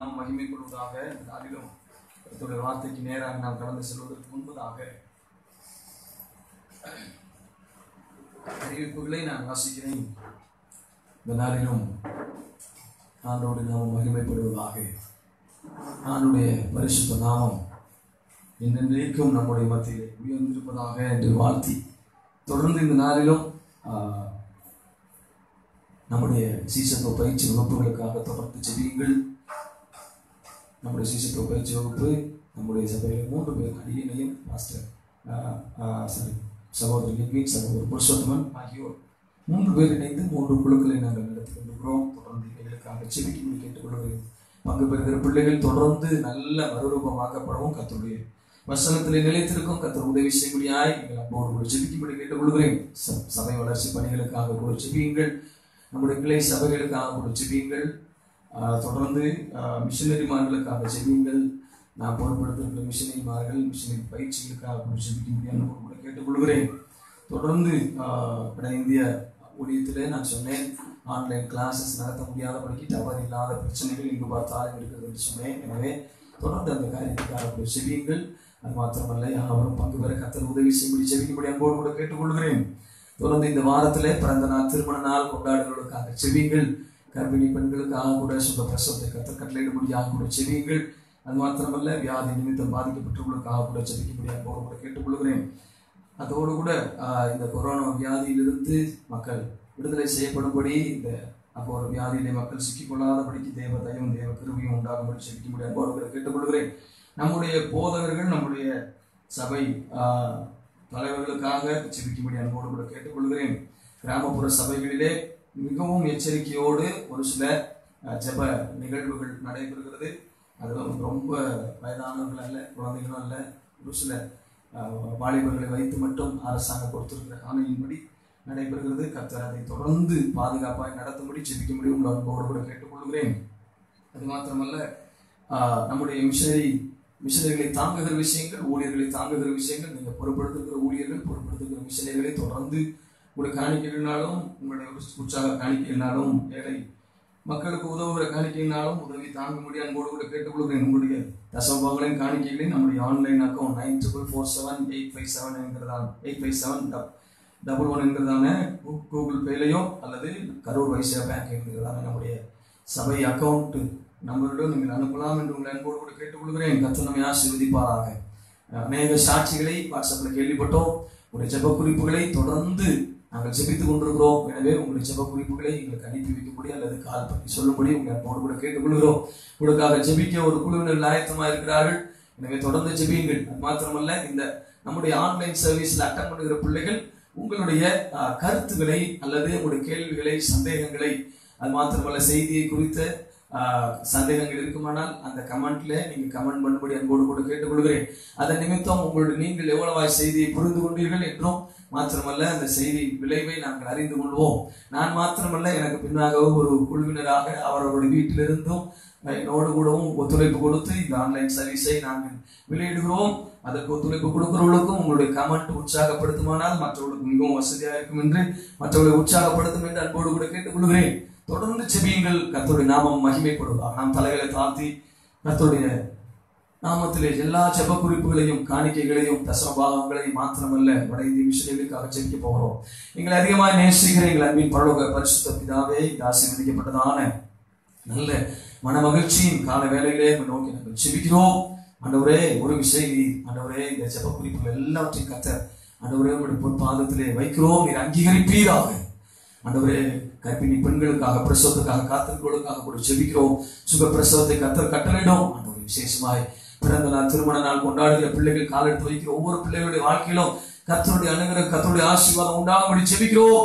நாம் மகிமைப்படுவதாக இந்த நாளிலும் கர்த்தருடைய வார்த்தைக்கு நேராக நாம் கடந்து செல்வதற்கு முன்பதாக அறிவிப்புகளை நான் வாசிக்கிறேன் இந்த நாளிலும் ஆண்டோடு நாம் மகிமைப்படுவதாக ஆண்டுடைய பரிசுத்த நாமம் என்றென்றைக்கும் நம்முடைய மத்தியிலே உயர்ந்திருப்பதாக என்று வாழ்த்தி தொடர்ந்து இந்த நாளிலும் ஆஹ், நம்முடைய சீசத்துவ பயிற்சி வகுப்புகளுக்காக தொடர்ந்து செவியுங்கள் நம்முடைய சீசத்துவ பயிற்சி வகுப்பு நம்முடைய சபையில் மூன்று பேர் அடியனையும் மாஸ்டர் சாரி சகோதரர் லிக்வின் சகோதரர் புருஷோத்தமன் ஆகியோர் மூன்று பேர் இணைந்து மூன்று குழுக்களை நாங்கள் நடத்தி கொண்டிருக்கிறோம் தொடர்ந்து எங்களுக்காக செவிக்கும்படி கேட்டுக்கொள்கிறேன் பங்கு பெறுகிற பிள்ளைகள் தொடர்ந்து நல்ல மறுரூபமாக்கப்படவும் கத்தருடைய வசனத்திலே நிலைத்திருக்கும் கத்தர் உதவி செய்யும்படியாய் எங்கள் அன்போடு கூட ஜெபிக்கும்படி கேட்டுக்கொள்கிறேன் ச- சபை வளர்ச்சி பணிகளுக்காக கூட ஜெபியுங்கள் நம்முடைய கிளை சபைகளுக்காக கூட ஜெபியுங்கள் ஆஹ் தொடர்ந்து ஆஹ் மிஷனரிமார்களுக்காக ஜெபியுங்கள் நான் பொறுப்படுத்திருக்கிற மிஷனரிமார்கள் மிஷனரி பயிற்சிகளுக்காக கூட ஜெபிக்கும்படி அன்போடு கூட கேட்டுக்கொள்கிறேன் தொடர்ந்து ஆஹ் வட இந்திய ஊழியத்திலே நான் சொன்னேன் ஆன்லைன் கிளாஸஸ் நடத்த முடியாதபடிக்கு டவர் இல்லாத பிரச்சனைகள் இங்கு பார்த்தாலும் இருக்கிறது என்று சொன்னேன் எனவே தொடர்ந்து அந்த காரியத்துக்காக கூட செவியுங்கள் அது மாத்திரமல்ல யாவரும் பங்கு பெற கத்தர் உதவி செய்யும்படி செவிக்கும்படி அன்போடு கூட கேட்டுக்கொள்கிறேன் தொடர்ந்து இந்த வாரத்திலே பிறந்த நாள் திருமண நாள் கொண்டாடுகளுக்காக செவியுங்கள் கர்ப்பிணி பெண்களுக்காக கூட சுக பிரசவத்தை கத்தர் கட்டளையிடும்படியாக கூட செவியுங்கள் அது மாத்திரமல்ல வியாதி நிமித்தம் பாதிக்கப்பட்டவர்களுக்காக கூட செவிக்கும்படி அன்போடு கூட கேட்டுக்கொள்கிறேன் அதோடு கூட ஆஹ், இந்த கொரோனா வியாதியிலிருந்து மக்கள் விடுதலை செய்யப்படும்படி இந்த அப்போ ஒரு வியாதியிலே மக்கள் சிக்கிக்கொள்ளாதபடிக்கு தேவ தயவும் தேவ கிருபியும் உண்டாகும்படி செவிக்கும்படி அன்போடு கூட கேட்டுக்கொள்கிறேன் நம்முடைய போதகர்கள் நம்முடைய சபை ஆஹ், தலைவர்களுக்காக செவிக்கும்படி அன்போடு கூட கேட்டுக்கொள்கிறேன் கிராமப்புற சபைகளிலே மிகவும் எச்சரிக்கையோடு ஒரு சில ஆஹ், ஜெப நிகழ்வுகள் நடைபெறுகிறது அதில் ரொம்ப வயதானவர்கள் அல்ல குழந்தைகளும் அல்ல ஒரு சில ஆஹ், வாலிபர்களை வைத்து மட்டும் அரசாங்கம் கொடுத்திருக்கிற ஆணையின்படி நடைபெறுகிறது கர்த்தர் அதை தொடர்ந்து பாதுகாப்பாய் நடத்தும்படி ஜெபிக்கும்படி உங்கள் அன்போடு கூட கேட்டுக்கொள்கிறேன் அது மாத்திரமல்ல ஆஹ், நம்முடைய மிஷனரி மிஷனரிகளை தாங்குகிற விஷயங்கள் ஊழியர்களை தாங்குகிற விஷயங்கள் நீங்கள் பொறுப்படுத்துகிற ஊழியர்கள் பொறுப்படுத்துகிற மிஷனரிகளை தொடர்ந்து உங்களுடைய காணிக்கைகள்னாலும் உங்களுடைய உற்ச- உற்சாக காணிக்கைகள்னாலும் ஏழை மக்களுக்கு உதவுகிற காணிக்கையினாலும் உதவி தாங்கும்படி அன்போடு கூட கேட்டுக்கொள்கிறேன் உங்களுடைய தசமபாகங்களின் காணிக்கைகளை நம்முடைய online account nine triple four seven eight five seven என்கிறதான eight five seven double one என்கிறதான கூ- கூகுள் பேலையோ அல்லது கரூர் வைசியா பேங்க் என்கிறதான நம்முடைய சபை அக்கௌண்ட் நம்பரிடம் நீங்கள் அனுப்பலாம் என்று உங்களை அன்போடு கூட கேட்டுக்கொள்கிறேன் கத்து நம்மை ஆசீர்வதிப்பாராக அநேக சாட்சிகளை வாட்ஸ்அப்பில் கேள்விப்பட்டோம் உங்களுடைய ஜெப குறிப்புகளை தொடர்ந்து நாங்கள் ஜெபித்துக் கொண்டிருக்கிறோம் எனவே உங்களுடைய ஜெப குறிப்புகளை எங்களுக்கு அனுப்பி வைக்கும்படி அல்லது கால் பண்ணி சொல்லும்படி உங்கள் அன்போடு கூட கேட்டுக்கொள்கிறோம் உங்களுக்காக ஜெபிக்க ஒரு குழுவினர் ஆயத்தமாக இருக்கிறார்கள் எனவே தொடர்ந்து ஜெபியுங்கள் அது மாத்திரமல்ல இந்த நம்முடைய ஆன்லைன் சர்வீஸ்ல அட்டன் பண்ணுகிற பிள்ளைகள் உங்களுடைய அஹ், கருத்துக்களை அல்லது உங்களுடைய கேள்விகளை சந்தேகங்களை அது மாத்திரமல்ல செய்தியை குறித்த ஆஹ், சந்தேகங்கள் இருக்குமானால் அந்த கமெண்ட்ல நீங்க கமெண்ட் பண்ணும்படி அன்போடு கூட கேட்டுக்கொள்கிறேன் அதன் நிமித்தம் உங்களுடைய நீங்கள் எவ்வளவாய் செய்தியை புரிந்து கொண்டீர்கள் என்றும் மாத்திரமல்ல அந்த செய்தி விளைவை நாங்கள் அறிந்து கொள்வோம் நான் மாத்திரமல்ல எனக்கு பின்னாக ஒரு குழுவினராக அவரவருடைய வீட்டிலிருந்தும் என்னோடு கூடவும் ஒத்துழைப்பு கொடுத்து இந்த ஆன்லைன் சர்வீஸை நாங்கள் வெளியிடுகிறோம் அதற்கு ஒத்துழைப்பு கொடுக்கிறவர்களுக்கும் உங்களுடைய கமெண்ட் உற்சாகப்படுத்துமானால் மற்றவர்களுக்கு மிகவும் வசதியாக இருக்கும் என்று மற்றவர்களை உற்சாகப்படுத்தும் என்று அன்போடு கூட கேட்டுக்கொள்கிறேன் தொடர்ந்து செபியுங்கள் கர்த்தருடைய நாமம் மகிமைப்படுவதாக நாம் தலைகளை தாழ்த்தி கர்த்தருடைய நாமத்திலே எல்லா ஜெப குறிப்புகளையும் காணிக்கைகளையும் தசமபாகங்களையும் மாத்திரமல்ல வட இந்திய விஷயங்களுக்காக ஜெபிக்க போகிறோம் எங்களை அதிகமாக நேசிக்கிற எங்கள் அன்பின் பரலோக பரிசுத்த பிதாவே இந்த ஆசீர்வதிக்கப்பட்டதான நல்ல மன மகிழ்ச்சியின் கால வேலையிலே உம்மை நோக்கி நாங்கள் ஜெபிக்கிறோம் ஆண்டவரே ஒரு விஷயம் நீர் ஆண்டவரே இந்த ஜெப குறிப்புகள் எல்லாவற்றையும் கத்த ஆண்டவரே உங்களுடைய பொற்பாதத்திலே வைக்கிறோம் நீர் அங்கீகரிப்பீராக ஆண்டவரே கர்ப்பிணி பெண்களுக்காக பிரசவத்துக்காக காத்திருக்கிறவர்களுக்காக கூட ஜெபிக்கிறோம் சுக பிரசவத்தை கத்தர் கட்டளையிடும் ஆண்டவரே விசேஷமாய் பிறந்த நாள் திருமண நாள் கொண்டாடுகிற பிள்ளைகள் காலெடுத்து வைக்கிற ஒவ்வொரு பிள்ளைகளுடைய வாழ்க்கையிலும் கத்தருடைய அணுகிற கத்தருடைய ஆசீர்வாதம் உண்டாகும்படி ஜெபிக்கிறோம்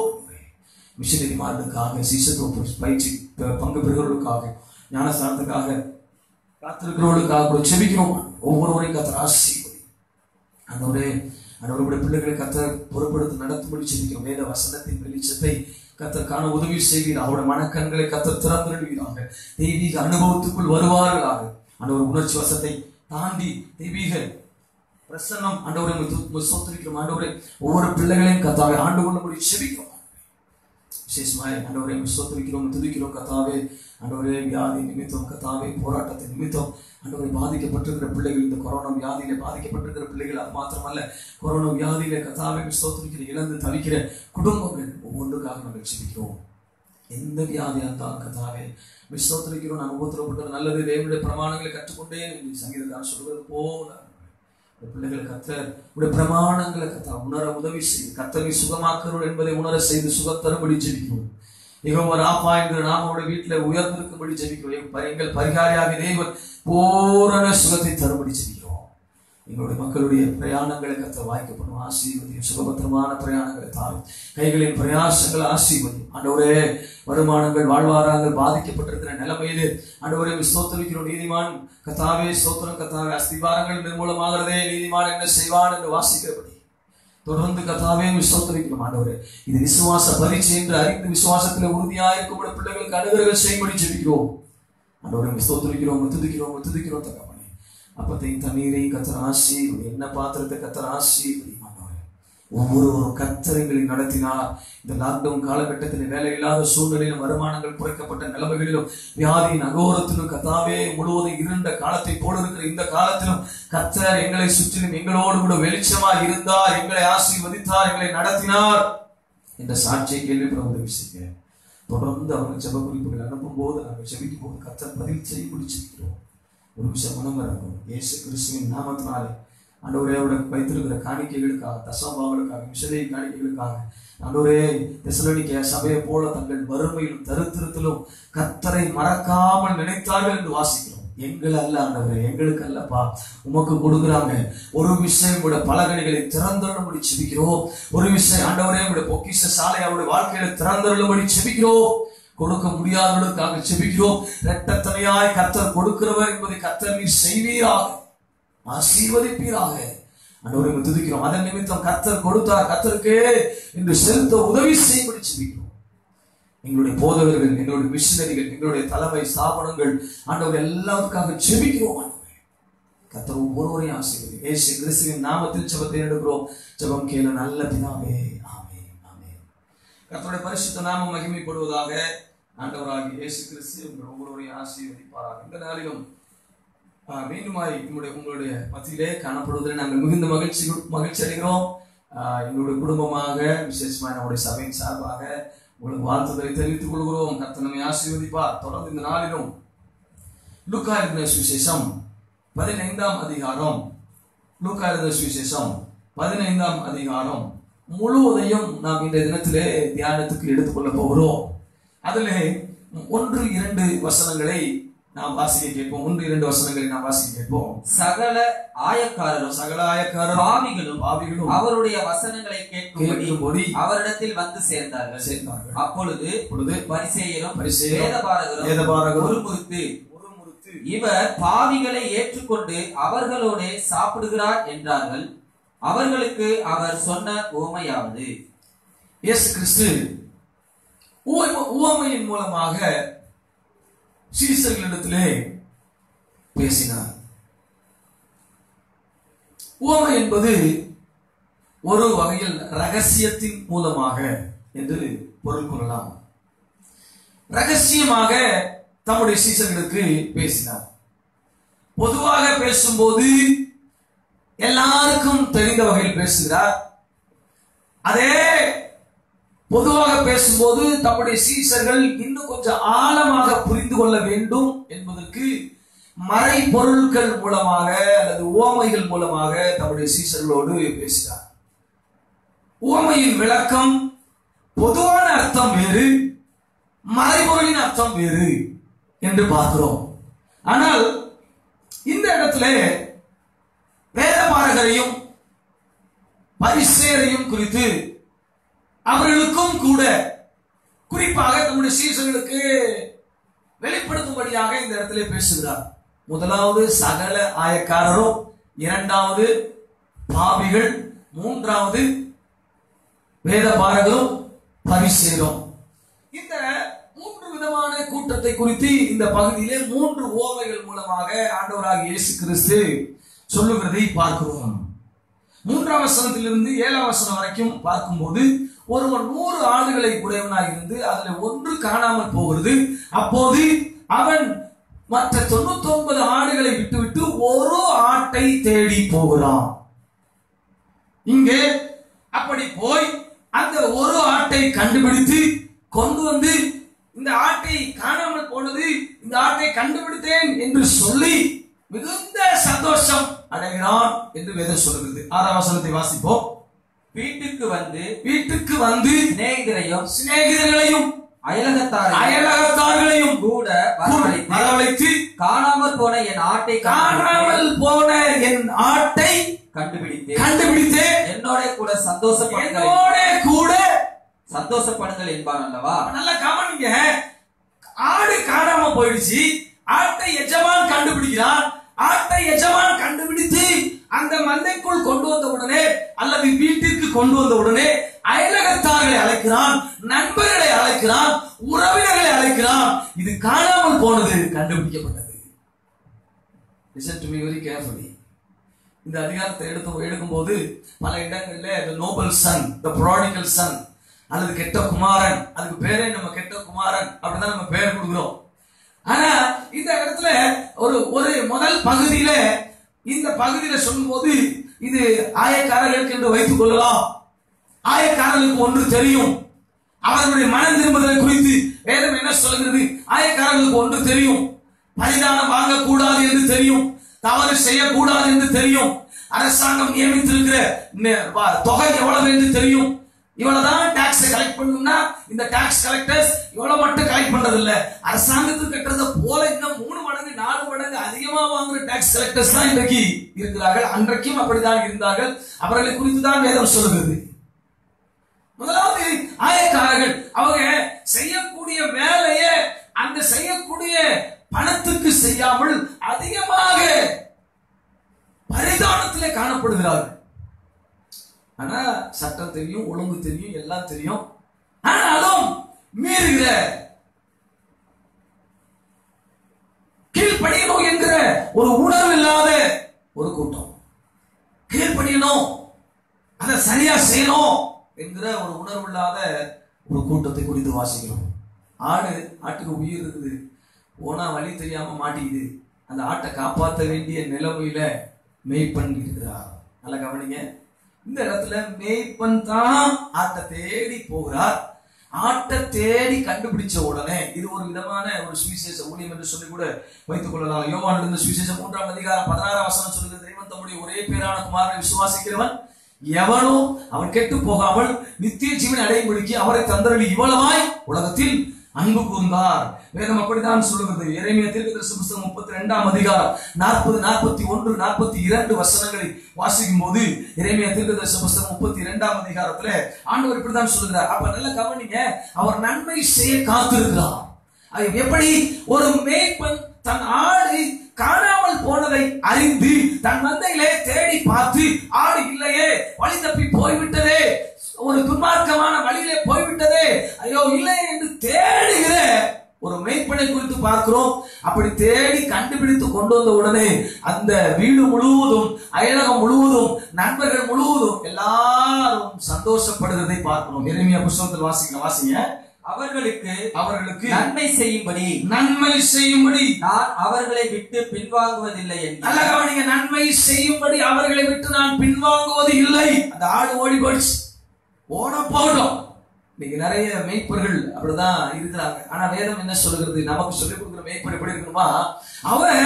மிஷனரிமார்களுக்காக சிசத்துவ பயிற்சி ப- பங்கு பெறுகிறவர்களுக்காக ஞானஸ்தானத்துக்காக காத்திருக்கிறவர்களுக்காக கூட ஜெபிக்கிறோம் ஒவ்வொருவரையும் கத்தர் ஆசீர்வதி ஆண்டவரே ஆண்டவருடைய பிள்ளைகளை கத்தர் பொறுப்படுத்தி நடத்தும்படி ஜெபிக்கிறோம் வேத வசனத்தின் வெளிச்சத்தை கத்தர் காண உதவி செய்வீர் அவருடைய மனக்கண்களை கத்தர் திறந்துடுவீராக தெய்வீக அனுபவத்துக்குள் வருவார்களாக ஆண்டவர் உணர்ச்சி வசத்தை தாண்டி தெய்வீக பிரசன்னம் ஆண்டவரை சொத்திருக்கிறோம் ஆண்டவரை ஒவ்வொரு பிள்ளைகளையும் கத்தாவை ஆண்டு கொள்ளும்படி செபிக்கிறோம் விசேஷமாய் ஆண்டவரை ஸ்தோத்திரிக்கிறோம் துதிக்கிறோம் கத்தாவே ஆண்டவரே வியாதி நிமித்தம் கத்தாவே போராட்டத்தின் நிமித்தம் ஆண்டவரை பாதிக்கப்பட்டிருக்கிற பிள்ளைகள் இந்த கொரோனா வியாதியில பாதிக்கப்பட்டிருக்கிற பிள்ளைகள் அது மாத்திரமல்ல கொரோனா வியாதியில கத்தாவை ஸ்தோத்திரிக்கிற இழந்து தவிக்கிற குடும்பங்கள் ஒவ்வொன்றுக்காக நாங்கள் ஜெபிக்கிறோம் எந்த வியாதியா இருந்தாலும் கதாவே விஸ்தோத்திரிக்கிறோம் நான் உபத்திரப்பட்டது நல்லது தேவனுடைய பிரமாணங்களை கற்றுக்கொண்டேன் என்று சங்கீதக்காரன் சொல்வது போல இந்த பிள்ளைகளை கத்தர் உடைய பிரமாணங்களை கத்தா உணர உதவி செய்து கத்தரை சுகமாக்கிறோம் என்பதை உணர செய்து சுகத்தரும்படி ஜெபிக்கிறோம் மிகவும் ராப்பா என்று நாம் அவருடைய வீட்டில் உயர்ந்திருக்கும்படி ஜெபிக்கிறோம் எங்கள் எங்கள் பரிகாரியாக தேவன் பூரண சுகத்தை தரும்படி ஜெபிக்கிறோம் எங்களுடைய மக்களுடைய பிரயாணங்களை கத்த வாய்க்கப்படும் ஆசீர்வதியும் சுகபத்திரமான பிரயாணங்களை தாரும் கைகளின் பிரயாசங்கள் ஆசீர்வதியும் ஆண்டவரே வருமானங்கள் வாழ்வாராங்கள் பாதிக்கப்பட்டிருக்கிற நிலைமையிலே ஆண்டவரே ஸ்தோத்தரிக்கிறோம் நீதிமான் கத்தாவே ஸ்தோத்திரம் கத்தாவே அஸ்திபாரங்கள் நிர்மூலமாகிறதே நீதிமான் என்ன செய்வான் என்று வாசிக்கிறபடி தொடர்ந்து கத்தாவே விசுவத்தரிக்கிறோம் ஆண்டவரே இது விசுவாச பரீட்சை என்று அறிந்து விசுவாசத்தில் உறுதியாயிருக்கும் பிள்ளைகளுக்கு அனுகிரகம் செய்யும்படி ஜெபிக்கிறோம் ஆண்டவரை விசுவத்தரிக்கிறோம் துதிக்கிறோம் துதிக்கிறோம் தகப்பனே அப்பத்தையும் தண்ணீரையும் கத்தர் ஆசீர்வதி என்ன பாத்திரத்தை கத்தர் ஆசீர்வதி ஆண்டவரே ஒவ்வொருவரும் கத்தரைகளை நடத்தினார் இந்த லாக்டவுன் காலகட்டத்தில் வேலை இல்லாத சூழ்நிலையிலும் வருமானங்கள் குறைக்கப்பட்ட நிலைமைகளிலும் வியாதியின் அகோரத்திலும் கத்தாவே முழுவதும் இருண்ட காலத்தை போல இருக்கிற இந்த காலத்திலும் கத்தர் எங்களை சுற்றிலும் எங்களோடு கூட வெளிச்சமா இருந்தார் எங்களை ஆசீர்வதித்தார் எங்களை நடத்தினார் என்ற சாட்சியை கேள்விப்பட உதவி செய்ய தொடர்ந்து அவர்கள் ஜெப குறிப்புகள் அனுப்பும் போது நாங்கள் ஜெபிக்கும் போது கத்தர் பதில் செய்ய முடிச்சிருக்கிறோம் ஒரு விஷயம் மனம் இருக்கும் இயேசு கிறிஸ்துவின் நாமத்தினாலே ஆண்டவரே அவருடைய வைத்திருக்கிற காணிக்கைகளுக்காக தசம்பாவங்களுக்காக மிஷலை காணிக்கைகளுக்காக ஆண்டவரே தெசலோனிக்க சபையை போல தங்கள் வறுமையிலும் தருத்திரத்திலும் கத்தரை மறக்காமல் நினைத்தார்கள் என்று வாசிக்கிறோம் எங்கள் அல்ல ஆண்டவரே எங்களுக்கு அல்லப்பா உமக்கு கொடுக்குறாங்க ஒரு விஷயம் கூட பலகணிகளை திறந்தருளும்படி செபிக்கிறோம் ஒரு விஷயம் ஆண்டவரே உடைய பொக்கிஷ சாலை அவருடைய வாழ்க்கையில திறந்தருளும்படி செபிக்கிறோம் கொடுக்க முடியாதவர்களுக்காக செபிக்கிறோம் இரட்டத்தனையாய் கத்தர் கொடுக்கிறவர் என்பதை கத்தர் நீர் செய்வீராக ஆசீர்வதிப்பீராக அன்றவரை துதிக்கிறோம் அதன் நிமித்தம் கத்தர் கொடுத்தார் கத்தருக்கு என்று செலுத்த உதவி செய்யும்படி செபிக்கிறோம் எங்களுடைய போதகர்கள் எங்களுடைய மிஷினரிகள் எங்களுடைய தலைமை ஸ்தாபனங்கள் ஆண்டவர் எல்லாத்துக்காக செபிக்கிறோம் ஆண்டவரே கத்தர் ஒவ்வொருவரையும் ஆசீர்வதி ஏசு கிறிஸ்துவின் நாமத்தில் ஜெபத்தை எடுக்கிறோம் ஜெபம் கேளு நல்ல பிதாவே ஆமே ஆமே கர்த்தருடைய பரிசுத்த நாமம் மகிமைப்படுவதாக ஆண்டவராகிய இயேசு கிறிஸ்து உங்கள் ஒவ்வொருவரையும் ஆசீர்வதிப்பாராக இந்த நாளிலும் ஆஹ், மீண்டுமாய் உங்களுடைய உங்களுடைய மத்தியிலே காணப்படுவதில் நாங்கள் மிகுந்த மகிழ்ச்சி மகிழ்ச்சி அடைகிறோம் ஆஹ், எங்களுடைய குடும்பமாக விசேஷமாக நம்முடைய சபையின் சார்பாக உங்களுக்கு வாழ்த்துதலை தெரிவித்துக் கொள்கிறோம் கர்த்தர் நம்மை ஆசீர்வதிப்பார் தொடர்ந்து இந்த நாளிலும் லூக்கா எழுதின சுவிசேஷம் பதினைந்தாம் அதிகாரம் லூக்கா எழுதின சுவிசேஷம் பதினைந்தாம் அதிகாரம் முழுவதையும் நாம் இன்றைய தினத்திலே தியானத்துக்கு எடுத்துக்கொள்ள போகிறோம் அதிலே ஒன்று இரண்டு வசனங்களை நாம் வாசிக்க கேட்போம் ஒன்று இரண்டு வசனங்களை நாம் வாசிக்க கேட்போம் சகல ஆயக்காரரும் சகல ஆயக்காரர் பாவிகளும் பாவிகளும் அவருடைய வசனங்களை கேட்கும்படி கேட்கும்படி அவரிடத்தில் வந்து சேர்ந்தார்கள் சேர்ந்தார்கள் அப்பொழுது அப்பொழுது பரிசேயரும் பரிசேயரும் வேதபாரகரும் வேதபாரகரும் முறுமுறுத்து இவர் பாவிகளை ஏற்றுக்கொண்டு அவர்களோடே சாப்பிடுகிறார் என்றார்கள் அவர்களுக்கு அவர் சொன்ன உவமையாவது இயேசு கிறிஸ்து உவமை- உவமையின் மூலமாக சீசர்களிடத்திலே பேசினார் உவமை என்பது ஒரு வகையில் ரகசியத்தின் மூலமாக என்று பொருள் கொள்ளலாம் ரகசியமாக தம்முடைய சீசர்களுக்கு பேசினார் பொதுவாக பேசும்போது எல்லாருக்கும் தெரிந்த வகையில் பேசுகிறார் அதே பொதுவாக பேசும்போது தம்முடைய சீசர்கள் இன்னும் கொஞ்சம் ஆழமாக புரிந்து கொள்ள வேண்டும் என்பதற்கு மறை பொருட்கள் மூலமாக அல்லது உவமைகள் மூலமாக தம்முடைய சீசர்களோடு பேசினார் உவமையின் விளக்கம் பொதுவான அர்த்தம் வேறு மறைபொருளின் அர்த்தம் வேறு என்று பார்க்கிறோம் ஆனால் இந்த இடத்துல வேதபாரகரையும் பரிசேரையும் குறித்து அவர்களுக்கும் கூட குறிப்பாக தம்முடைய சீசர்களுக்கு வெளிப்படுத்தும்படியாக இந்த இடத்துல பேசுகிறார் முதலாவது சகல ஆயக்காரரும் இரண்டாவது பாவிகள் மூன்றாவது வேதபாரகரும் பரிசேரும் இந்த மூன்று விதமான கூட்டத்தை குறித்து இந்த பகுதியிலே மூன்று ஓமைகள் மூலமாக ஆண்டவராகிய இயேசு கிறிஸ்து சொல்லுகிறதை பார்க்கிறோம் மூன்றாம் வசனத்திலிருந்து ஏழாம் வசனம் வரைக்கும் பார்க்கும்போது ஒருவன் நூறு ஆடுகளை உடையவனாக இருந்து அதுல ஒன்று காணாமல் போகிறது அப்போது அவன் மற்ற தொண்ணூத்தி ஒன்பது ஆடுகளை விட்டுவிட்டு ஒரு ஆட்டை தேடி போகிறான் இங்கே அப்படி போய் அந்த ஒரு ஆட்டை கண்டுபிடித்து கொண்டு வந்து இந்த ஆட்டை காணாமல் போனது இந்த ஆட்டை கண்டுபிடித்தேன் என்று சொல்லி மிகுந்த சந்தோஷம் அடைகிறான் என்று வேதம் சொல்லுகிறது ஆறாம் வசனத்தை வாசிப்போம் வீட்டுக்கு வந்து வீட்டுக்கு வந்து சிநேகிதரையும் சிநேகிதர்களையும் அயலகத்தாரையும் அயலகத்தார்களையும் கூட வரவழைத்து வரவழைத்து காணாமல் போன என் ஆட்டை காணாமல் போன என் ஆட்டை கண்டுபிடித்து கண்டுபிடித்தேன் என்னோட கூட சந்தோஷப்படுங்கள் என்னோட கூட சந்தோஷப்படுங்கள் என்பான் அல்லவா நல்லா கவனிங்க ஆடு காணாம போயிடுச்சு ஆட்டை எஜமான் கண்டுபிடிக்கிறான் ஆட்டை எஜமான் கண்டுபிடித்து அந்த மந்தைக்குள் கொண்டு வந்த உடனே அல்லது வீட்டிற்கு கொண்டு வந்த உடனே அயலகத்தார்களை அழைக்கிறான் நண்பர்களை அழைக்கிறான் உறவினர்களை அழைக்கிறான் இது காணாமல் போனது கண்டுபிடிக்கப்பட்டது Listen to me very carefully. இந்த அதிகாரத்தை எடுத்து எடுக்கும்போது பல இடங்கள்ல the noble son the prodigal son அல்லது கெட்ட குமாரன் அதுக்கு பேரே நம்ம கெட்ட குமாரன் அப்படிதான் நம்ம பேர் கொடுக்கிறோம் ஆனா இந்த இடத்துல ஒரு ஒரு முதல் பகுதியில இந்த பகுதியில சொல்லும்போது இது ஆயக்காரர்களுக்கு என்று வைத்துக் கொள்ளலாம் ஆயக்காரர்களுக்கு ஒன்று தெரியும் அவர்களுடைய மனம் திரும்புதலை குறித்து வேதம் என்ன சொல்கிறது ஆயக்காரர்களுக்கு ஒன்று தெரியும் பரிதானம் வாங்கக்கூடாது என்று தெரியும் தவறு செய்யக்கூடாது என்று தெரியும் அரசாங்கம் நியமித்திருக்கிற நெ- வ- தொகை எவ்வளவு என்று தெரியும் இவ்வளவுதான் டாக்ஸ் கலெக்ட் பண்ணணும்னா இந்த டாக்ஸ் கலெக்டர்ஸ் இவ்வளவு மட்டும் கலெக்ட் பண்றது இல்ல அரசாங்கத்துக்கு கட்டுறத போல இன்னும் மூணு மடங்கு நாலு மடங்கு அதிகமா வாங்குற டாக்ஸ் கலெக்டர்ஸ் தான் இன்றைக்கு இருக்கிறார்கள் அன்றைக்கும் அப்படிதான் இருந்தார்கள் அவர்களை குறித்து தான் வேதம் சொல்கிறது முதலாவது ஆயக்காரர்கள் அவங்க செய்யக்கூடிய வேலையை அந்த செய்யக்கூடிய பணத்துக்கு செய்யாமல் அதிகமாக பரிதானத்திலே காணப்படுகிறார்கள் ஆனா சட்டம் தெரியும் ஒழுங்கு தெரியும் எல்லாம் தெரியும் ஆனாலும் மீறுகிற கீழ்ப்படியணும் என்கிற ஒரு உணர்வு இல்லாத ஒரு கூட்டம் கீழ்ப்படியணும் அதை சரியா செய்யணும் என்கிற ஒரு உணர்வு இல்லாத ஒரு கூட்டத்தை குறித்து வாசிக்கிறோம் ஆடு ஆட்டுக்கு உயிர் இருக்குது போனா வழி தெரியாம மாட்டிக்குது அந்த ஆட்டை காப்பாற்ற வேண்டிய நிலைமையில மேய்ப்பன் இருக்கிறார் நல்லா கவனிங்க இந்த இடத்துல மேய்ப்பன் தான் ஆட்டை தேடி போகிறார் ஆட்டை தேடி கண்டுபிடிச்ச உடனே இது ஒரு விதமான ஒரு சுவிசேஷ ஊழியம் என்று சொல்லி கூட வைத்துக் கொள்ளலாம் யோவான் இருந்த சுவிசேஷம் மூன்றாம் அதிகாரம் பதினாறாம் வசனம் சொல்லுகிறது தெய்வம் தம்முடைய ஒரே பேரான குமாரனை விசுவாசிக்கிறவன் எவனோ அவன் கெட்டு போகாமல் நித்திய ஜீவனை அடையும்படிக்கு அவரை தந்தரளி இவ்வளவாய் உலகத்தில் அன்பு கூர்ந்தார் வேதம் அப்படித்தான் சொல்லுகிறது இறைமைய தீர்க்கதரிசி புஸ்தகம் முப்பத்தி ரெண்டாம் அதிகாரம் நாற்பது நாற்பத்தி ஒன்று நாற்பத்தி இரண்டு வசனங்களை வாசிக்கும் போது இறைமைய தீர்க்கதரிசி புஸ்தகம் முப்பத்தி இரண்டாம் அதிகாரத்துல ஆண்டவர் இப்படித்தான் சொல்லுகிறார் அப்ப நல்ல கவனிங்க அவர் நன்மை செய்ய காத்திருக்கிறார் அது எப்படி ஒரு மேய்ப்பன் தன் ஆடு காணாமல் போனதை அறிந்து தன் மந்தையிலே தேடி பார்த்து ஆடு இல்லையே வழி தப்பி போய்விட்டதே ஒரு துன்மார்க்கமான வழியிலே போய்விட்டதே ஐயோ இல்லையே என்று தேடுகிற ஒரு மேய்ப்பனை குறித்து பார்க்கிறோம் அப்படி தேடி கண்டுபிடித்து கொண்டு வந்த உடனே அந்த வீடு முழுவதும் அயலகம் முழுவதும் நண்பர்கள் முழுவதும் எல்லாரும் சந்தோஷப்படுகிறதை பார்க்கிறோம் எளிமையா புஸ்தகத்தில் வாசிங்க வாசிங்க அவர்களுக்கு அவர்களுக்கு நன்மை செய்யும்படி நன்மை செய்யும்படி நான் அவர்களை விட்டு பின்வாங்குவதில்லை என்று நல்ல கவனிங்க நன்மை செய்யும்படி அவர்களை விட்டு நான் பின்வாங்குவது இல்லை அந்த ஆடு ஓடி போயிடுச்சு ஓட போகட்டும் இன்னைக்கு நிறைய மேய்ப்பர்கள் அப்படிதான் இருக்கிறாங்க ஆனா வேதம் என்ன சொல்லுகிறது நமக்கு சொல்லிக் கொடுக்கிற மேய்ப்பர் எப்படி இருக்கணுமா அவர்